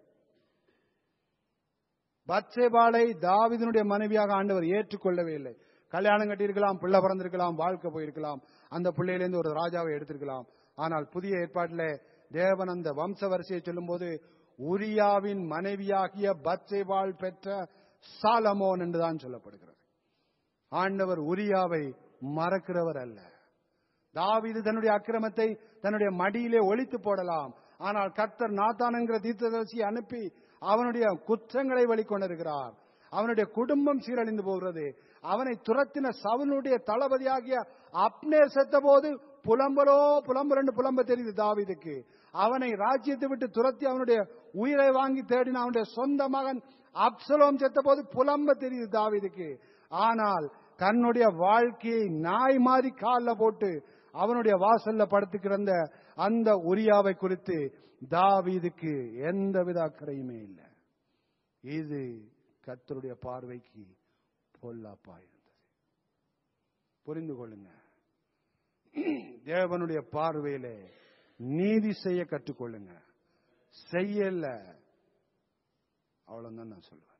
பச்சைபாலை தாவீதினுடைய மனைவியாக ஆண்டவர் ஏற்றுக்கொள்ளவே இல்லை கல்யாணம் கட்டியிருக்கலாம் பிள்ளை பிறந்திருக்கலாம் வாழ்க்கை போயிருக்கலாம் அந்த பிள்ளையிலேருந்து ஒரு ராஜாவை எடுத்திருக்கலாம் ஆனால் புதிய ஏற்பாட்டில் தேவன் அந்த வம்ச வரிசையை சொல்லும்போது உரியாவின் மனைவியாகிய பச்சைவாள் பெற்ற சாலமோன் என்றுதான் சொல்லப்படுகிறது ஆண்டவர் உரியாவை மறக்கிறவர் அல்ல தாவீது தன்னுடைய அக்கிரமத்தை தன்னுடைய மடியிலே ஒழித்து போடலாம் ஆனால் கர்த்தர் நாத்தான் என்கிற தீர்த்ததரிசியை அனுப்பி அவனுடைய குற்றங்களை வெளிக்கொண்டிருக்கிறார் அவனுடைய குடும்பம் சீரழிந்து போகிறது அவனை துரத்தின சவுனுடைய தளபதியாகிய அப்னேர் செத்த போது புலம்பலோ புலம்பு புலம்ப தெரியுது தாவீதுக்கு அவனை ராஜ்யத்தை விட்டு துரத்தி அவனுடைய உயிரை வாங்கி தேடின அவனுடைய சொந்த மகன் அப்சலோம் செத்த போது புலம்ப தெரியுது தாவீதுக்கு ஆனால் தன்னுடைய வாழ்க்கையை நாய் மாதிரி காலில் போட்டு அவனுடைய வாசல்ல படுத்து கிடந்த அந்த உரியாவை குறித்து தாவீதுக்கு எந்தவித அக்கறையுமே இல்லை இது கர்த்தருடைய பார்வைக்கு பொல்லாப்பா இருந்தது புரிந்து கொள்ளுங்க தேவனுடைய பார்வையிலே நீதி செய்ய கற்றுக்கொள்ளுங்க செய்யல அவ்வளவுதான் நான் சொல்லுவேன்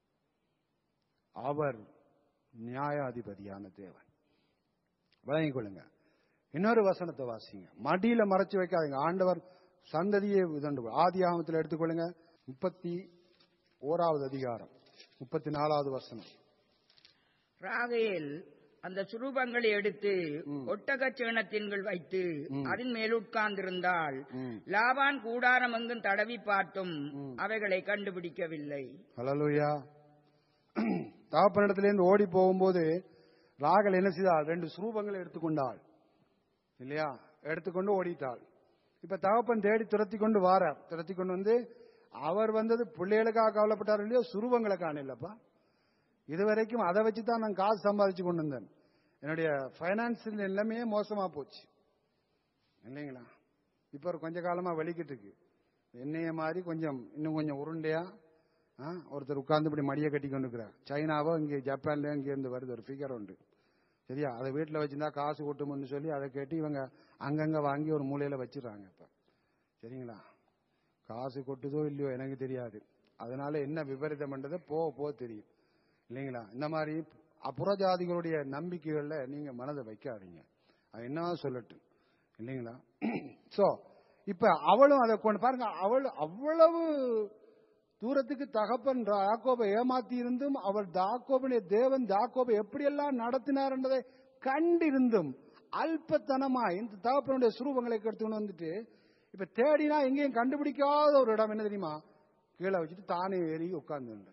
அவர் நியாயாதிபதியான தேவன் வழங்கிக் கொள்ளுங்க இன்னொரு வசனத்தை வாசிங்க மடியில மறைச்சு வைக்காதீங்க ஆண்டவர் சந்ததியை இதண்டு ஆதி ஆகமத்தில் எடுத்துக்கொள்ளுங்க முப்பத்தி ஓராவது அதிகாரம் முப்பத்தி நாலாவது வசனம் ராகேல் அந்த சுரூபங்களை எடுத்து ஒட்டகச் சேணத்தின்கள் வைத்து அதன் மேல் உட்கார்ந்திருந்தால் ம். லாபான் கூடாரம் எங்கும் தடவி பார்த்தும் அவைகளை கண்டுபிடிக்கவில்லை ஹலலூயா தகப்பனிடத்திலிருந்து ஓடி போகும்போது ராகல் என்ன செய்தாள் ரெண்டு சுரூபங்களை எடுத்துக்கொண்டாள் இல்லையா எடுத்துக்கொண்டு ஓடிட்டாள் இப்ப தகப்பன் தேடி துரத்தி கொண்டு வாரார் துரத்தி கொண்டு வந்து அவர் வந்தது பிள்ளைகளுக்காக கவலைப்பட்டார் இல்லையோ சுரூபங்களை காணலப்பா இதுவரைக்கும் அதை வச்சு தான் நான் காசு சம்பாதிச்சு கொண்டு வந்தேன் என்னுடைய ஃபைனான்சியல் எல்லாமே மோசமா போச்சு இல்லைங்களா இப்போ ஒரு கொஞ்ச காலமா வலிக்கிட்டு இருக்கு என்னைய மாதிரி கொஞ்சம் இன்னும் கொஞ்சம் உருண்டையா ஆ, ஒருத்தர் உட்கார்ந்து இப்படி மடியை கட்டி கொண்டு இருக்கிறார் சைனாவோ இங்கே ஜப்பான்ல இங்கே இருந்து வருது ஒரு ஃபிகர் உண்டு சரியா அதை வீட்டில் வச்சிருந்தா காசு கொட்டுமுன்னு சொல்லி அதை கேட்டு இவங்க அங்கங்க வாங்கி ஒரு மூலையில வச்சிடறாங்க இப்ப சரிங்களா காசு கொட்டுதோ இல்லையோ எனக்கு தெரியாது அதனால என்ன விபரீதம் பண்றதை போக போக தெரியும் இல்லைங்களா இந்த மாதிரி அப்புறஜாதிகளுடைய நம்பிக்கைகள்ல நீங்க மனதை வைக்காதீங்க அது என்ன சொல்லட்டும் இல்லைங்களா சோ இப்ப அவளும் அதை கொண்டு பாருங்க அவள் அவ்வளவு தூரத்துக்கு தகப்பன் யாக்கோபை ஏமாத்தி இருந்தும் அவர் தாக்கோபனுடைய தேவன் தாக்கோபை எப்படியெல்லாம் நடத்தினார் என்பதை கண்டிருந்தும் அல்பத்தனமா இந்த தகப்பனுடைய சுரூபங்களை எடுத்துன்னு வந்துட்டு இப்ப தேடினா எங்கேயும் கண்டுபிடிக்காத ஒரு இடம் என்ன தெரியுமா கீழே வச்சுட்டு தானே ஏறி உட்கார்ந்து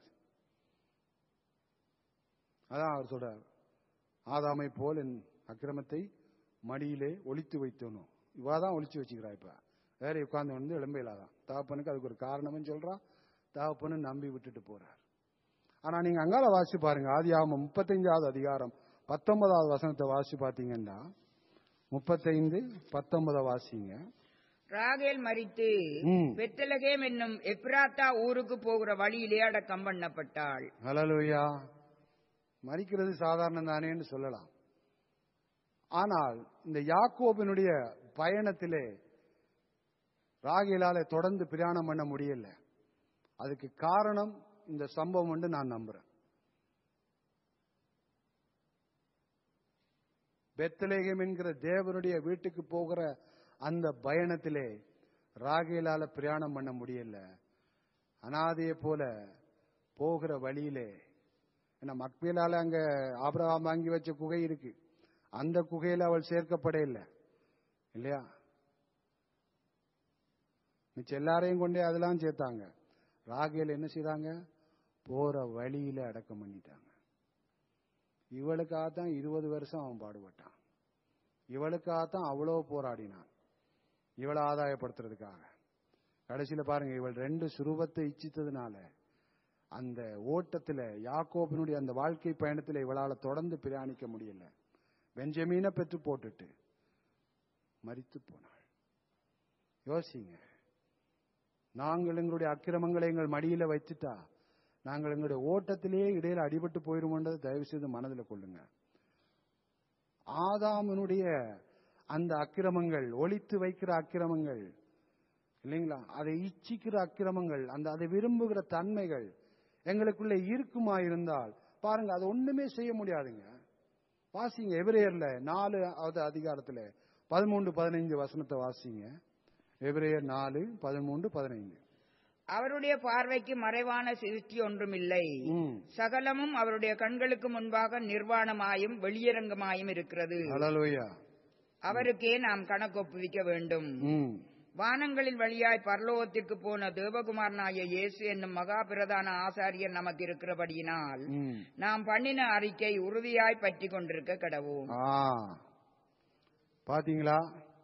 அதான் அவர் சொல்றார் ஆதாமை போல் என் அக்கிரமத்தை மடியிலே ஒளித்து வைத்தோனும் இவாதான் ஒளிச்சு வச்சுக்கிறா இப்ப வேற உட்கார்ந்து வந்து இளம்பையிலாதான் தகப்பனுக்கு அதுக்கு ஒரு காரணம்னு சொல்றான் தகப்பனு நம்பி விட்டுட்டு போறார் ஆனா நீங்க அங்கால வாசி பாருங்க ஆதியாகமம் முப்பத்தைந்தாவது அதிகாரம் பத்தொன்பதாவது வசனத்தை வாசி பார்த்தீங்கன்னா முப்பத்தைந்து பத்தொன்பதை வாசிங்க ராகேல் மரித்து ம். பெத்தலகேம் என்னும் எப்ராத்தா ஊருக்கு போகிற வழியிலே அடக்கம் பண்ணப்பட்டாள் ஹalleluya மறிக்கிறது சாதாரணம் தானேன்னு சொல்லலாம் ஆனால் இந்த யாக்கோபினுடைய பயணத்திலே ராகேலால தொடர்ந்து பிரயாணம் பண்ண முடியல அதுக்கு காரணம் இந்த சம்பவம் என்று நான் நம்புறேன் பெத்தலேகம் என்கிற தேவனுடைய வீட்டுக்கு போகிற அந்த பயணத்திலே ராகேலால பிரயாணம் பண்ண முடியல அனாதையை போல போகிற வழியிலே ஏன்னா மக்பீலால அங்க ஆபிரகாம் வாங்கி வச்ச குகை இருக்கு அந்த குகையில அவள் சேர்க்கப்பட இல்லை இல்லையா மிச்சம் எல்லாரையும் கொண்டே அதெல்லாம் சேர்த்தாங்க ராகேல் என்ன செய்தாங்க போற வழியில அடக்கம் பண்ணிட்டாங்க இவளுக்காகத்தான் இருபது வருஷம் அவன் பாடுபட்டான் இவளுக்காகத்தான் அவ்வளோ போராடினான் இவளை ஆதாயப்படுத்துறதுக்காக கடைசியில பாருங்க இவள் ரெண்டு சுரூபத்தை இச்சித்ததுனால அந்த ஓட்டத்துல யாக்கோபினுடைய அந்த வாழ்க்கை பயணத்துல இவளால தொடர்ந்து பிரயாணிக்க முடியல பெஞ்சமீனை பெற்று போட்டுட்டு மரித்து போனாள் யோசிங்க நாங்கள் எங்களுடைய அக்கிரமங்களை எங்கள் மடியில வைத்துட்டா நாங்கள் எங்களுடைய ஓட்டத்திலேயே இடையில அடிபட்டு போயிருமோன்றதை தயவு செய்து மனதில் கொள்ளுங்க ஆதாமனுடைய அந்த அக்கிரமங்கள் ஒளித்து வைக்கிற அக்கிரமங்கள் இல்லைங்களா அதை இச்சிக்கிற அக்கிரமங்கள் அந்த அதை விரும்புகிற தன்மைகள் எங்களுக்குள்ள இருக்குமா இருந்தால் பாருங்க அது ஒண்ணுமே செய்ய முடியாதுங்க வாசிங்க எபிரேயர்ல நாலு அதிகாரத்துல பதிமூன்று பதினைந்து வசனத்தை வாசிங்க எபிரேயர் நாலு பதிமூன்று பதினைந்து அவருடைய பார்வைக்கு மறைவான சிருஷ்டி ஒன்றுமில்லை ம். சகலமும் அவருடைய கண்களுக்கு முன்பாக நிர்வாணமாயும் வெளியரங்கமாயும் இருக்கிறது ஹalleluya அவருக்கே நாம் கணக்கொப்புவிக்க வேண்டும் ம் வானங்களின் வழியாய் பரலோகத்திற்கு போன தேவகுமாரனாய இயேசு என்னும் மகா பிரதான ஆசாரியர் நமக்கு இருக்கிறபடியினால் ம் நாம் பண்ணின அறிக்கை உறுதியாய் பற்றி கொண்டிருக்க கடவோம் ஆ பாத்தீங்களா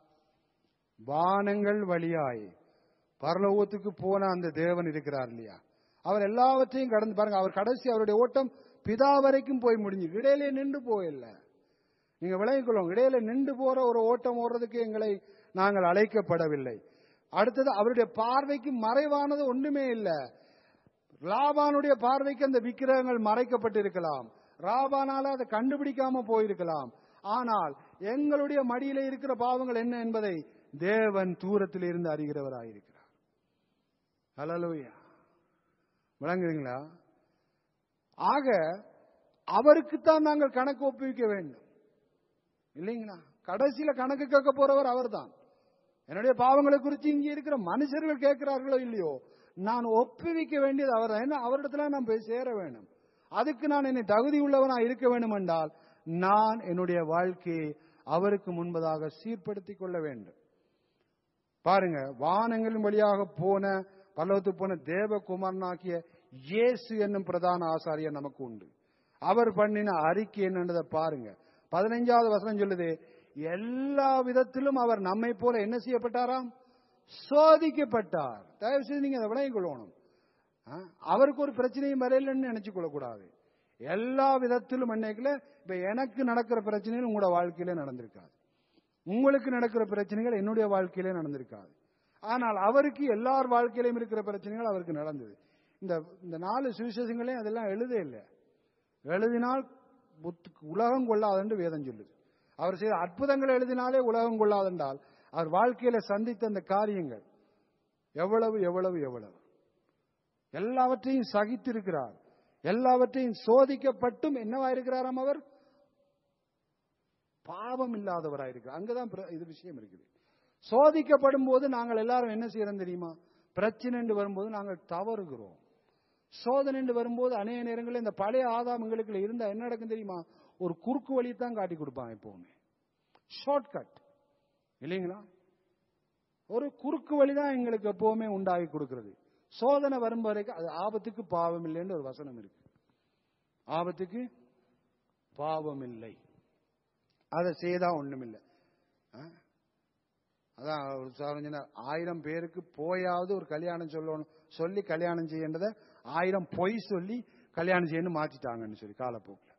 வானங்கள் வழியாய் பரலோகத்துக்கு போன அந்த தேவன் இருக்கிறார் இல்லையா அவர் எல்லாவற்றையும் கடந்து பாருங்க அவர் கடைசி அவருடைய ஓட்டம் பிதா வரைக்கும் போய் முடிஞ்சு இடையிலே நின்று போயில்ல நீங்க விளங்கிக் கொள்ளுங்க இடையில நின்று போற ஒரு ஓட்டம் ஓடுறதுக்கு எங்களை நாங்கள் அழைக்கப்படவில்லை அடுத்தது அவருடைய பார்வைக்கு மறைவானது ஒண்ணுமே இல்லை லாபானுடைய பார்வைக்கு அந்த விக்கிரகங்கள் மறைக்கப்பட்டிருக்கலாம் ராபானால அதை கண்டுபிடிக்காம போயிருக்கலாம் ஆனால் எங்களுடைய மடியில இருக்கிற பாவங்கள் என்ன என்பதை தேவன் தூரத்தில் இருந்து அறிகிறவராயிருக்கிறார் ஹalleluya விளங்குறீங்களா ஆக அவருக்குத்தான் நாங்கள் கணக்கு ஒப்புவிக்க வேண்டும் இல்லைங்களா கடைசியில கணக்கு கேட்க போறவர் அவர்தான் என்னுடைய பாவங்களை குறித்து இங்கே இருக்கிற மனுஷர்கள் கேட்கிறார்களோ இல்லையோ நான் ஒப்புவிக்க வேண்டியது அவர் தான் ஏன்னா அவரிடத்துல நான் போய் சேர வேண்டும் அதுக்கு நான் என்னை தகுதி உள்ளவனா இருக்க வேண்டும் என்றால் நான் என்னுடைய வாழ்க்கையை அவருக்கு முன்பதாக சீர்படுத்திக் கொள்ள வேண்டும் பாருங்க வானங்களின் வழியாக போன பல்லவத்து போன தேவகுமாரனாக்கிய இயேசு என்னும் பிரதான ஆசாரியர் நமக்கு உண்டு அவர் பண்ணின அறிக்கை என்னன்றதை பாருங்க பதினைஞ்சாவது வசனம் சொல்லுது எல்லா விதத்திலும் அவர் நம்மை போல என்ன செய்யப்பட்டாராம் சோதிக்கப்பட்டார் தயவு செய்து நீங்க அதை விளங்கிக் கொள்ளணும் ஆ, அவருக்கு ஒரு பிரச்சனையும் வரையிலன்னு நினைச்சு கொள்ளக்கூடாது எல்லா விதத்திலும் என்னைக்குல இப்ப எனக்கு நடக்கிற பிரச்சனைகள் உங்களோட வாழ்க்கையில நடந்திருக்காது உங்களுக்கு நடக்கிற பிரச்சனைகள் என்னுடைய வாழ்க்கையிலே நடந்திருக்காது ஆனால் அவருக்கு எல்லார் வாழ்க்கையிலும் இருக்கிற பிரச்சனைகள் அவருக்கு நடந்தது இந்த இந்த நாலு சுவிசேஷங்களையும் அதெல்லாம் எழுத இல்லை எழுதினால் புத்து- உலகம் கொள்ளாதென்று வேதம் சொல்லுது அவர் செய்த அற்புதங்கள் எழுதினாலே உலகம் கொள்ளாதென்றால் அவர் வாழ்க்கையில சந்தித்த அந்த காரியங்கள் எவ்வளவு எவ்வளவு எவ்வளவு எல்லாவற்றையும் சகித்திருக்கிறார் எல்லாவற்றையும் சோதிக்கப்பட்டும் என்னவா இருக்கிறாராம் அவர் பாவம் இல்லாதவராயிருக்கிறார் அங்கதான் பிர- இது விஷயம் இருக்குது சோதிக்கப்படும் போது நாங்கள் எல்லாரும் என்ன செய்யறோம் தெரியுமா பிரச்சனை என்று வரும்போது நாங்கள் தவறுகிறோம் சோதனை என்று வரும்போது அநேக நேரங்களில் இந்த பழைய ஆதாம் எங்களுக்குள்ள இருந்தா என்ன நடக்கும் தெரியுமா ஒரு குறுக்கு வழி தான் காட்டி கொடுப்பான் எப்பவுமே ஷார்ட்கட் இல்லைங்களா ஒரு குறுக்கு வழி தான் எங்களுக்கு எப்பவுமே உண்டாகி கொடுக்கிறது சோதனை வரும் வரைக்கும் அது ஆபத்துக்கு பாவம் இல்லைன்னு ஒரு வசனம் இருக்கு ஆபத்துக்கு பாவம் இல்லை அதை செய்தா ஒண்ணுமில்லை ஆ? அதான் ஒரு சாரம் சொன்னார், ஆயிரம் பேருக்கு போயாவது ஒரு கல்யாணம் சொல்லணும் சொல்லி கல்யாணம் செய்யன்றத ஆயிரம் பொய் சொல்லி கல்யாணம் செய்யணும் மாத்திட்டாங்கன்னு சொல்லி காலப்போக்கில்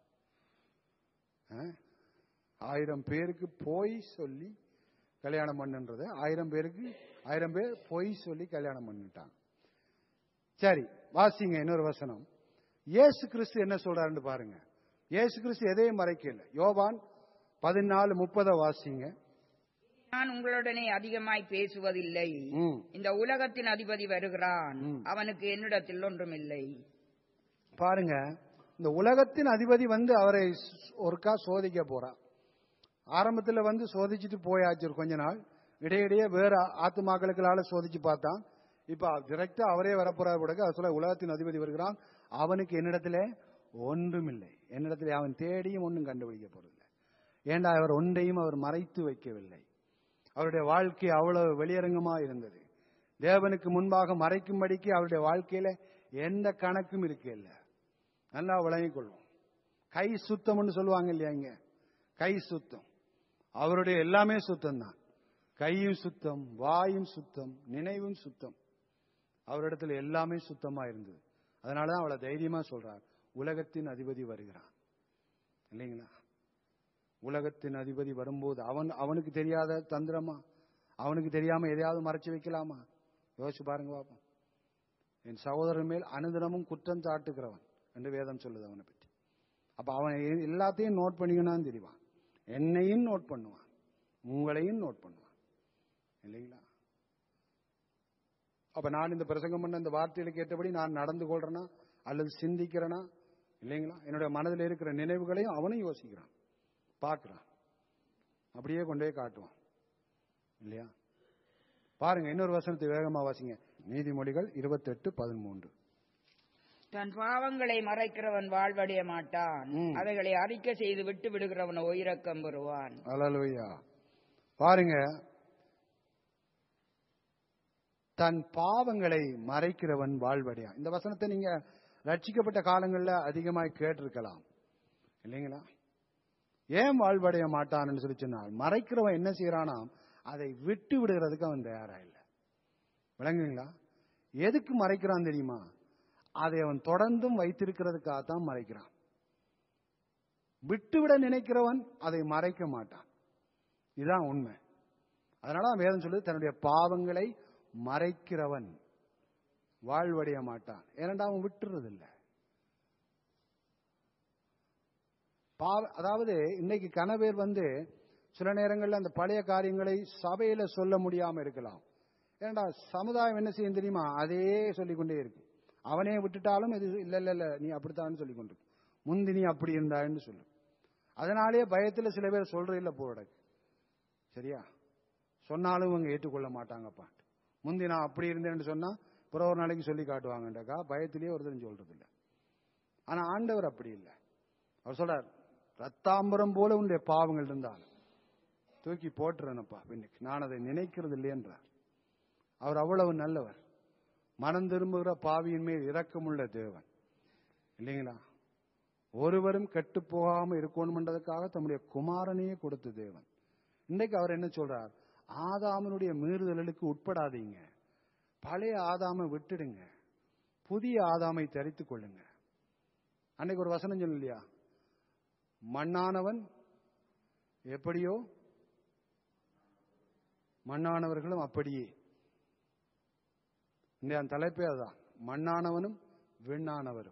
ஆ? ஆயிரம் பேருக்கு போய் சொல்லி கல்யாணம் பண்ணுன்றத ஆயிரம் பேருக்கு ஆயிரம் பேர் பொய் சொல்லி கல்யாணம் பண்ணிட்டாங்க சரி வாசிங்க இன்னொரு வசனம் இயேசு கிறிஸ்து என்ன சொல்றாருன்னு பாருங்க இயேசு கிறிஸ்து எதையும் மறைக்கல யோவான் பதினாலு முப்பதை வாசிங்க நான் உங்களுடனே அதிகமாய் பேசுவதில்லை ம். இந்த உலகத்தின் அதிபதி வருகிறான் ம். அவனுக்கு என்னிடத்தில் ஒன்றுமில்லை பாருங்க இந்த உலகத்தின் அதிபதி வந்து அவரை ஸ்- ஒருக்கா சோதிக்க போறார் ஆரம்பத்துல வந்து சோதிச்சுட்டு போயாச்சு ஒரு கொஞ்ச நாள் இடையிடையே வேற ஆத்துமாக்களுக்களால சோதிச்சு பார்த்தான் இப்ப டிரெக்டா அவரே வரப்போறார் பிறகு அது சொல்ல உலகத்தின் அதிபதி வருகிறான் அவனுக்கு என்னிடத்துல ஒன்றுமில்லை என்னிடத்துல அவன் தேடியும் ஒன்றும் கண்டுபிடிக்க போறதில்லை ஏண்டா அவர் ஒன்றையும் அவர் மறைத்து வைக்கவில்லை அவருடைய வாழ்க்கை அவ்வளவு வெளியரங்கமா இருந்தது தேவனுக்கு முன்பாக மறைக்கும்படிக்கு அவருடைய வாழ்க்கையில எந்த கணக்கும் இருக்கல நல்லா விளங்கிக் கொள்வோம் கை சுத்தம்னு சொல்லுவாங்க இல்லையா இங்க கை சுத்தம் அவருடைய எல்லாமே சுத்தம் தான் கையும் சுத்தம் வாயும் சுத்தம் நினைவும் சுத்தம் அவரிடத்துல எல்லாமே சுத்தமா இருந்தது அதனாலதான் அவளை தைரியமா சொல்றார் உலகத்தின் அதிபதி வருகிறான் இல்லைங்களா உலகத்தின் அதிபதி வரும்போது அவன் அவனுக்கு தெரியாத தந்திரமா அவனுக்கு தெரியாம எதையாவது மறைச்சு வைக்கலாமா யோசிச்சு பாருங்க பாப்போம் என் சகோதரன் மேல் அனுதினமும் குற்றம் சாட்டுகிறவன் என்று வேதம் சொல்லுது அவனை பற்றி அப்ப அவன் எ- எல்லாத்தையும் நோட் பண்ணிக்கணும்னு தெரிவான் என்னையும் நோட் பண்ணுவான் உங்களையும் நோட் பண்ணுவான் இல்லைங்களா அப்ப நான் இந்த பிரசங்கம் பண்ண இந்த வார்த்தையில கேட்டபடி நான் நடந்து கொள்றேனா அல்லது சிந்திக்கிறேனா இல்லைங்களா என்னுடைய மனதில் இருக்கிற நினைவுகளையும் அவனும் யோசிக்கிறான் பார்க்கிறான் அப்படியே கொண்டு போய் காட்டுவான் இல்லையா பாருங்க இன்னொரு வசனத்தை வேகமா வாசிங்க நீதிமொழிகள் இருபத்தெட்டு பதிமூன்று தன் பாவங்களை மறைக்கிறவன் வாழ்வடைய மாட்டான் ம். அவைகளை அறிக்கை செய்து விட்டு விடுகிறவன் உயிரக்கம் பெறுவான் அலலுயா பாருங்க தன் பாவங்களை மறைக்கிறவன் வாழ்வடையா இந்த வசனத்தை நீங்க ரட்சிக்கப்பட்ட காலங்கள்ல அதிகமாய் கேட்டிருக்கலாம் இல்லைங்களா ஏன் வாழ்வடைய மாட்டான்னு சொல்லி சொன்னால் மறைக்கிறவன் என்ன செய்யறானாம் அதை விட்டு விடுகிறதுக்கு அவன் தயாரா இல்லை விளங்குங்களா எதுக்கு மறைக்கிறான் தெரியுமா அதை அவன் தொடர்ந்தும் வைத்திருக்கிறதுக்காக தான் மறைக்கிறான் விட்டுவிட நினைக்கிறவன் அதை மறைக்க மாட்டான் இதுதான் உண்மை அதனால தான் வேதம் சொல்லுது தன்னுடைய பாவங்களை மறைக்கிறவன் வாழ்வடைய மாட்டான் ஏனண்டா அவன் விட்டுறது இல்ல பாவ அதாவது இன்னைக்கு கணவர் வந்து சில நேரங்கள்ல அந்த பழைய காரியங்களை சபையில சொல்ல முடியாம இருக்கலாம் ஏன்டா சமுதாயம் என்ன செய்யும் தெரியுமா அதே சொல்லிக்கொண்டே இருக்கு அவனே விட்டுட்டாலும் இது இல்ல இல்ல இல்ல நீ அப்படித்தான் சொல்லி கொண்டு முந்தி நீ அப்படி இருந்தான்னு சொல்லு அதனாலேயே பயத்துல சில பேர் சொல்ற இல்ல போறடக்கு சரியா சொன்னாலும் இவங்க ஏற்றுக்கொள்ள மாட்டாங்கப்பா முந்தி நான் அப்படி இருந்தேன்னு சொன்னா பிறகு ஒரு நாளைக்கு சொல்லி காட்டுவாங்கன்றக்கா பயத்திலேயே ஒருத்தரும் சொல்றது இல்ல ஆனா ஆண்டவர் அப்படி இல்லை அவர் சொல்றார் ரத்தாம்பரம் போல உன்னுடைய பாவங்கள் இருந்தால் தூக்கி போட்டுறேனப்பா இன்னைக்கு நான் அதை நினைக்கிறது இல்லையென்றார் அவர் அவ்வளவு நல்லவர் மனம் திரும்புகிற பாவியின் மேல் இரக்கமுள்ள தேவன் இல்லைங்களா ஒருவரும் கெட்டு போகாம இருக்கணும்ன்றதுக்காக தம்முடைய குமாரனையே கொடுத்த தேவன் இன்னைக்கு அவர் என்ன சொல்றார் ஆதாமனுடைய மீறுதலுக்கு உட்படாதீங்க பழைய ஆதாமை விட்டுடுங்க புதிய ஆதாமை தரித்துக் கொள்ளுங்க அன்னைக்கு ஒரு வசனம் சொல்லு இல்லையா மண்ணானவன் எப்படியோ மண்ணானவர்களும் அப்படியே இந்த தலைப்பே அதுதான் மண்ணானவனும் விண்ணானவரும்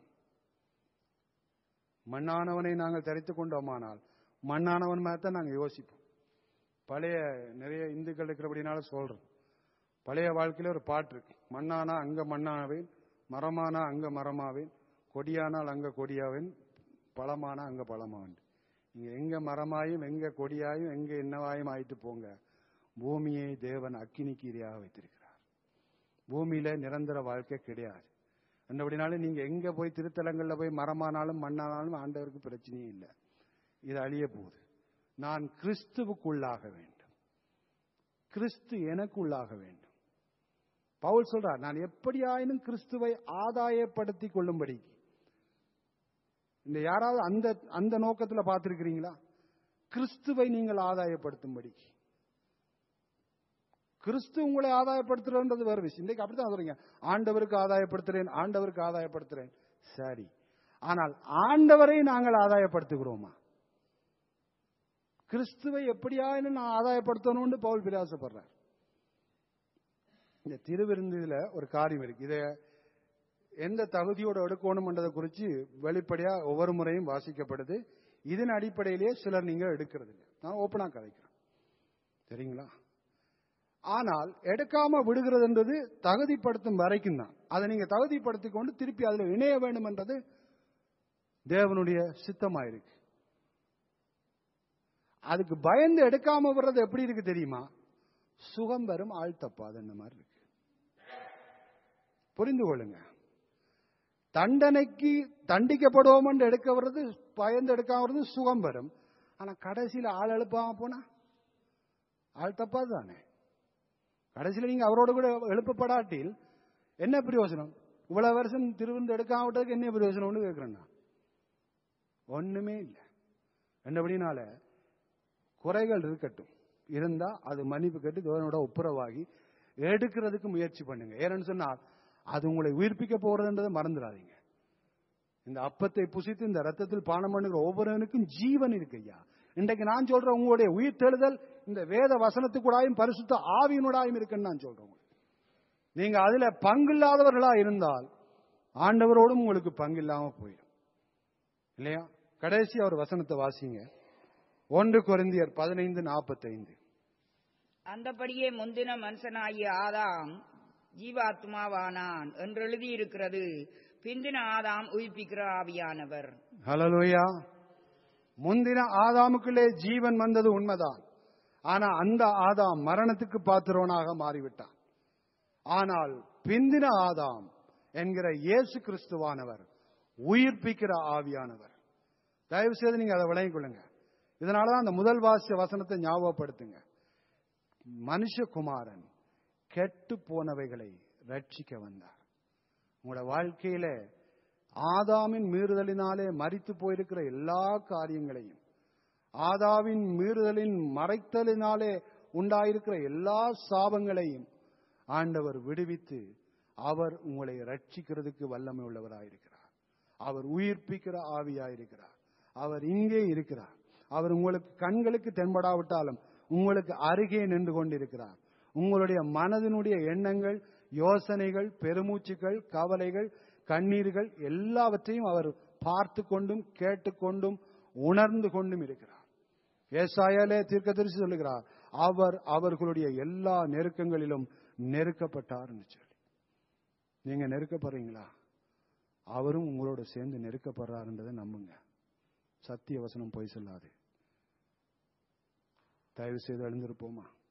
மண்ணானவனை நாங்கள் தரித்துக் கொண்டோமானால் மண்ணானவன் மாதிரி தான் நாங்கள் யோசிப்போம் பழைய நிறைய இந்துக்கள் இருக்கிறபடினால சொல்றோம் பழைய வாழ்க்கையில ஒரு பாட்டு இருக்கு மண்ணானா அங்க மண்ணாவேன் மரமானா அங்க மரமாவேன் கொடியானால் அங்க கொடியாவேன் பழமானா அங்க பழமாவேன் நீங்க எங்க மரமாயும் எங்க கொடியாயும் எங்க என்னவாயும் ஆயிட்டு போங்க பூமியை தேவன் அக்கினிக்கு இரையாக வைத்திருக்கிறார் பூமியில நிரந்தர வாழ்க்கை கிடையாது அப்படினாலும் நீங்க எங்க போய் திருத்தலங்கள்ல போய் மரமானாலும் மண்ணானாலும் ஆண்டவருக்கு பிரச்சனையே இல்லை இது அழிய போகுது நான் கிறிஸ்துவுக்குள்ளாக வேண்டும் கிறிஸ்து எனக்குள்ளாக வேண்டும் பவுல் சொல்றார் நான் எப்படியாயினும் கிறிஸ்துவை ஆதாயப்படுத்திக் கொள்ளும்படி இந்த யாராவது அந்த அந்த நோக்கத்துல பார்த்திருக்கிறீங்களா கிறிஸ்துவை நீங்கள் ஆதாயப்படுத்தும்படி கிறிஸ்து உங்களை ஆதாயப்படுத்துறன்றது வேற விஷயம் இன்றைக்கு அப்படித்தான் சொல்றீங்க ஆண்டவருக்கு ஆதாயப்படுத்துறேன் ஆண்டவருக்கு ஆதாயப்படுத்துறேன் சரி ஆனால் ஆண்டவரை நாங்கள் ஆதாயப்படுத்துகிறோமா கிறிஸ்துவை எப்படியாயினும் நான் ஆதாயப்படுத்தணும்னு பவுல் பிரயாசப்படுறார் இந்த திருவிருந்தில ஒரு காரியம் இருக்கு இதை எந்த தகுதியோட எடுக்கணும்ன்றதை குறித்து வெளிப்படையா ஒவ்வொரு முறையும் வாசிக்கப்படுது இதன் அடிப்படையிலேயே சிலர் நீங்க எடுக்கிறது இல்லை நான் ஓப்பனா கதைக்கிறேன் சரிங்களா ஆனால் எடுக்காம விடுகிறதுன்றது தகுதிப்படுத்தும் வரைக்கும் தான் அதை நீங்க தகுதிப்படுத்திக் கொண்டு திருப்பி அதுல இணைய வேண்டும் என்றது தேவனுடைய சித்தமாயிருக்கு அதுக்கு பயந்து எடுக்காம விடுறது எப்படி இருக்கு தெரியுமா சுகம் வரும் ஆள் தப்பாது அந்த மாதிரி இருக்கு புரிந்து கொள்ளுங்க தண்டனைக்கு தண்டிக்கப்படுவோம் என்று எடுக்க வர்றது பயந்து எடுக்காம வர்றது சுகம் வரும் ஆனா கடைசியில ஆள் எழுப்பாம போனா ஆள் தப்பாது தானே கடைசியில நீங்க அவரோட கூட எழுப்பப்படாட்டில் என்ன பிரயோஜனம் இவ்வளவு வருஷம் திருவிருந்து எடுக்காம விட்டதுக்கு என்ன பிரயோஜனம்னு கேட்கிறேன் நான் ஒண்ணுமே இல்லை என்னபடினால குறைகள் இருக்கட்டும் இருந்தா அது மன்னிப்பு கேட்டு தேவனோட ஒப்புரவாகி எடுக்கிறதுக்கு முயற்சி பண்ணுங்க ஏன்னு சொன்னால் அது உங்களை உயிர்ப்பிக்க போறதுன்றதை மறந்துடாதீங்க இந்த அப்பத்தை புசித்து இந்த ரத்தத்தில் பானம் பண்ணுகிற ஒவ்வொருவனுக்கும் ஜீவன் இருக்கு ஐயா இன்றைக்கு நான் சொல்றேன் உங்களுடைய உயிர் தெழுதல் இந்த வேத வசனத்துக்கூடாயும் பரிசுத்த ஆவியினூடாயும் இருக்குன்னு நான் சொல்றேன் உங்களுக்கு. நீங்க அதுல பங்கில்லாதவர்களா இருந்தால் ஆண்டவரோடும் உங்களுக்கு பங்கு இல்லாம போயிடும் இல்லையா கடைசி அவர் வசனத்தை வாசிங்க ஒன்று கொரிந்தியர் பதினைந்து நாற்பத்தைந்து அந்தபடியே முந்தின மனுஷனாகிய ஆதாம் ஜீவாத்மாவானான் என்று எழுதியிருக்கிறது பிந்தின ஆதாம் உயிர்ப்பிக்கிற ஆவியானவர் ஹலலோயா முந்தின ஆதாமுக்குள்ளே ஜீவன் வந்தது உண்மைதான் ஆனா அந்த ஆதாம் மரணத்துக்கு பாத்திரவனாக மாறிவிட்டான் ஆனால் பிந்தின ஆதாம் என்கிற இயேசு கிறிஸ்துவானவர் உயிர்ப்பிக்கிற ஆவியானவர் தயவு செய்து நீங்க அதை விளங்கிக் கொள்ளுங்க இதனாலதான் அந்த முதல் வாசிய வசனத்தை ஞாபகப்படுத்துங்க மனுஷகுமாரன் கெட்டு போனவைகளை ரட்சிக்க வந்தார் உங்களோட வாழ்க்கையில ஆதாமின் மீறுதலினாலே மரித்து போயிருக்கிற எல்லா காரியங்களையும் ஆதாவின் மீறுதலின் மறைத்தலினாலே உண்டாயிருக்கிற எல்லா சாபங்களையும் ஆண்டவர் விடுவித்து அவர் உங்களை ரட்சிக்கிறதுக்கு வல்லமை உள்ளவராயிருக்கிறார் அவர் உயிர்ப்பிக்கிற ஆவியாயிருக்கிறார் அவர் இங்கே இருக்கிறார் அவர் உங்களுக்கு கண்களுக்கு தென்படாவிட்டாலும் உங்களுக்கு அருகே நின்று கொண்டிருக்கிறார் உங்களுடைய மனதினுடைய எண்ணங்கள் யோசனைகள் பெருமூச்சுகள் கவலைகள் கண்ணீர்கள் எல்லாவற்றையும் அவர் பார்த்து கொண்டும் கேட்டுக்கொண்டும் உணர்ந்து கொண்டும் இருக்கிறார் ஏசாயாலே தீர்க்கதரிசி சொல்லுகிறார் அவர் அவர்களுடைய எல்லா நெருக்கங்களிலும் நெருக்கப்பட்டார்னு சொல்லி நீங்க நெருக்கப்படுறீங்களா அவரும் உங்களோட சேர்ந்து நெருக்கப்படுறாருன்றதை நம்புங்க சத்திய வசனம் போய் சொல்லாது தயவு செய்து எழுந்திருப்போமா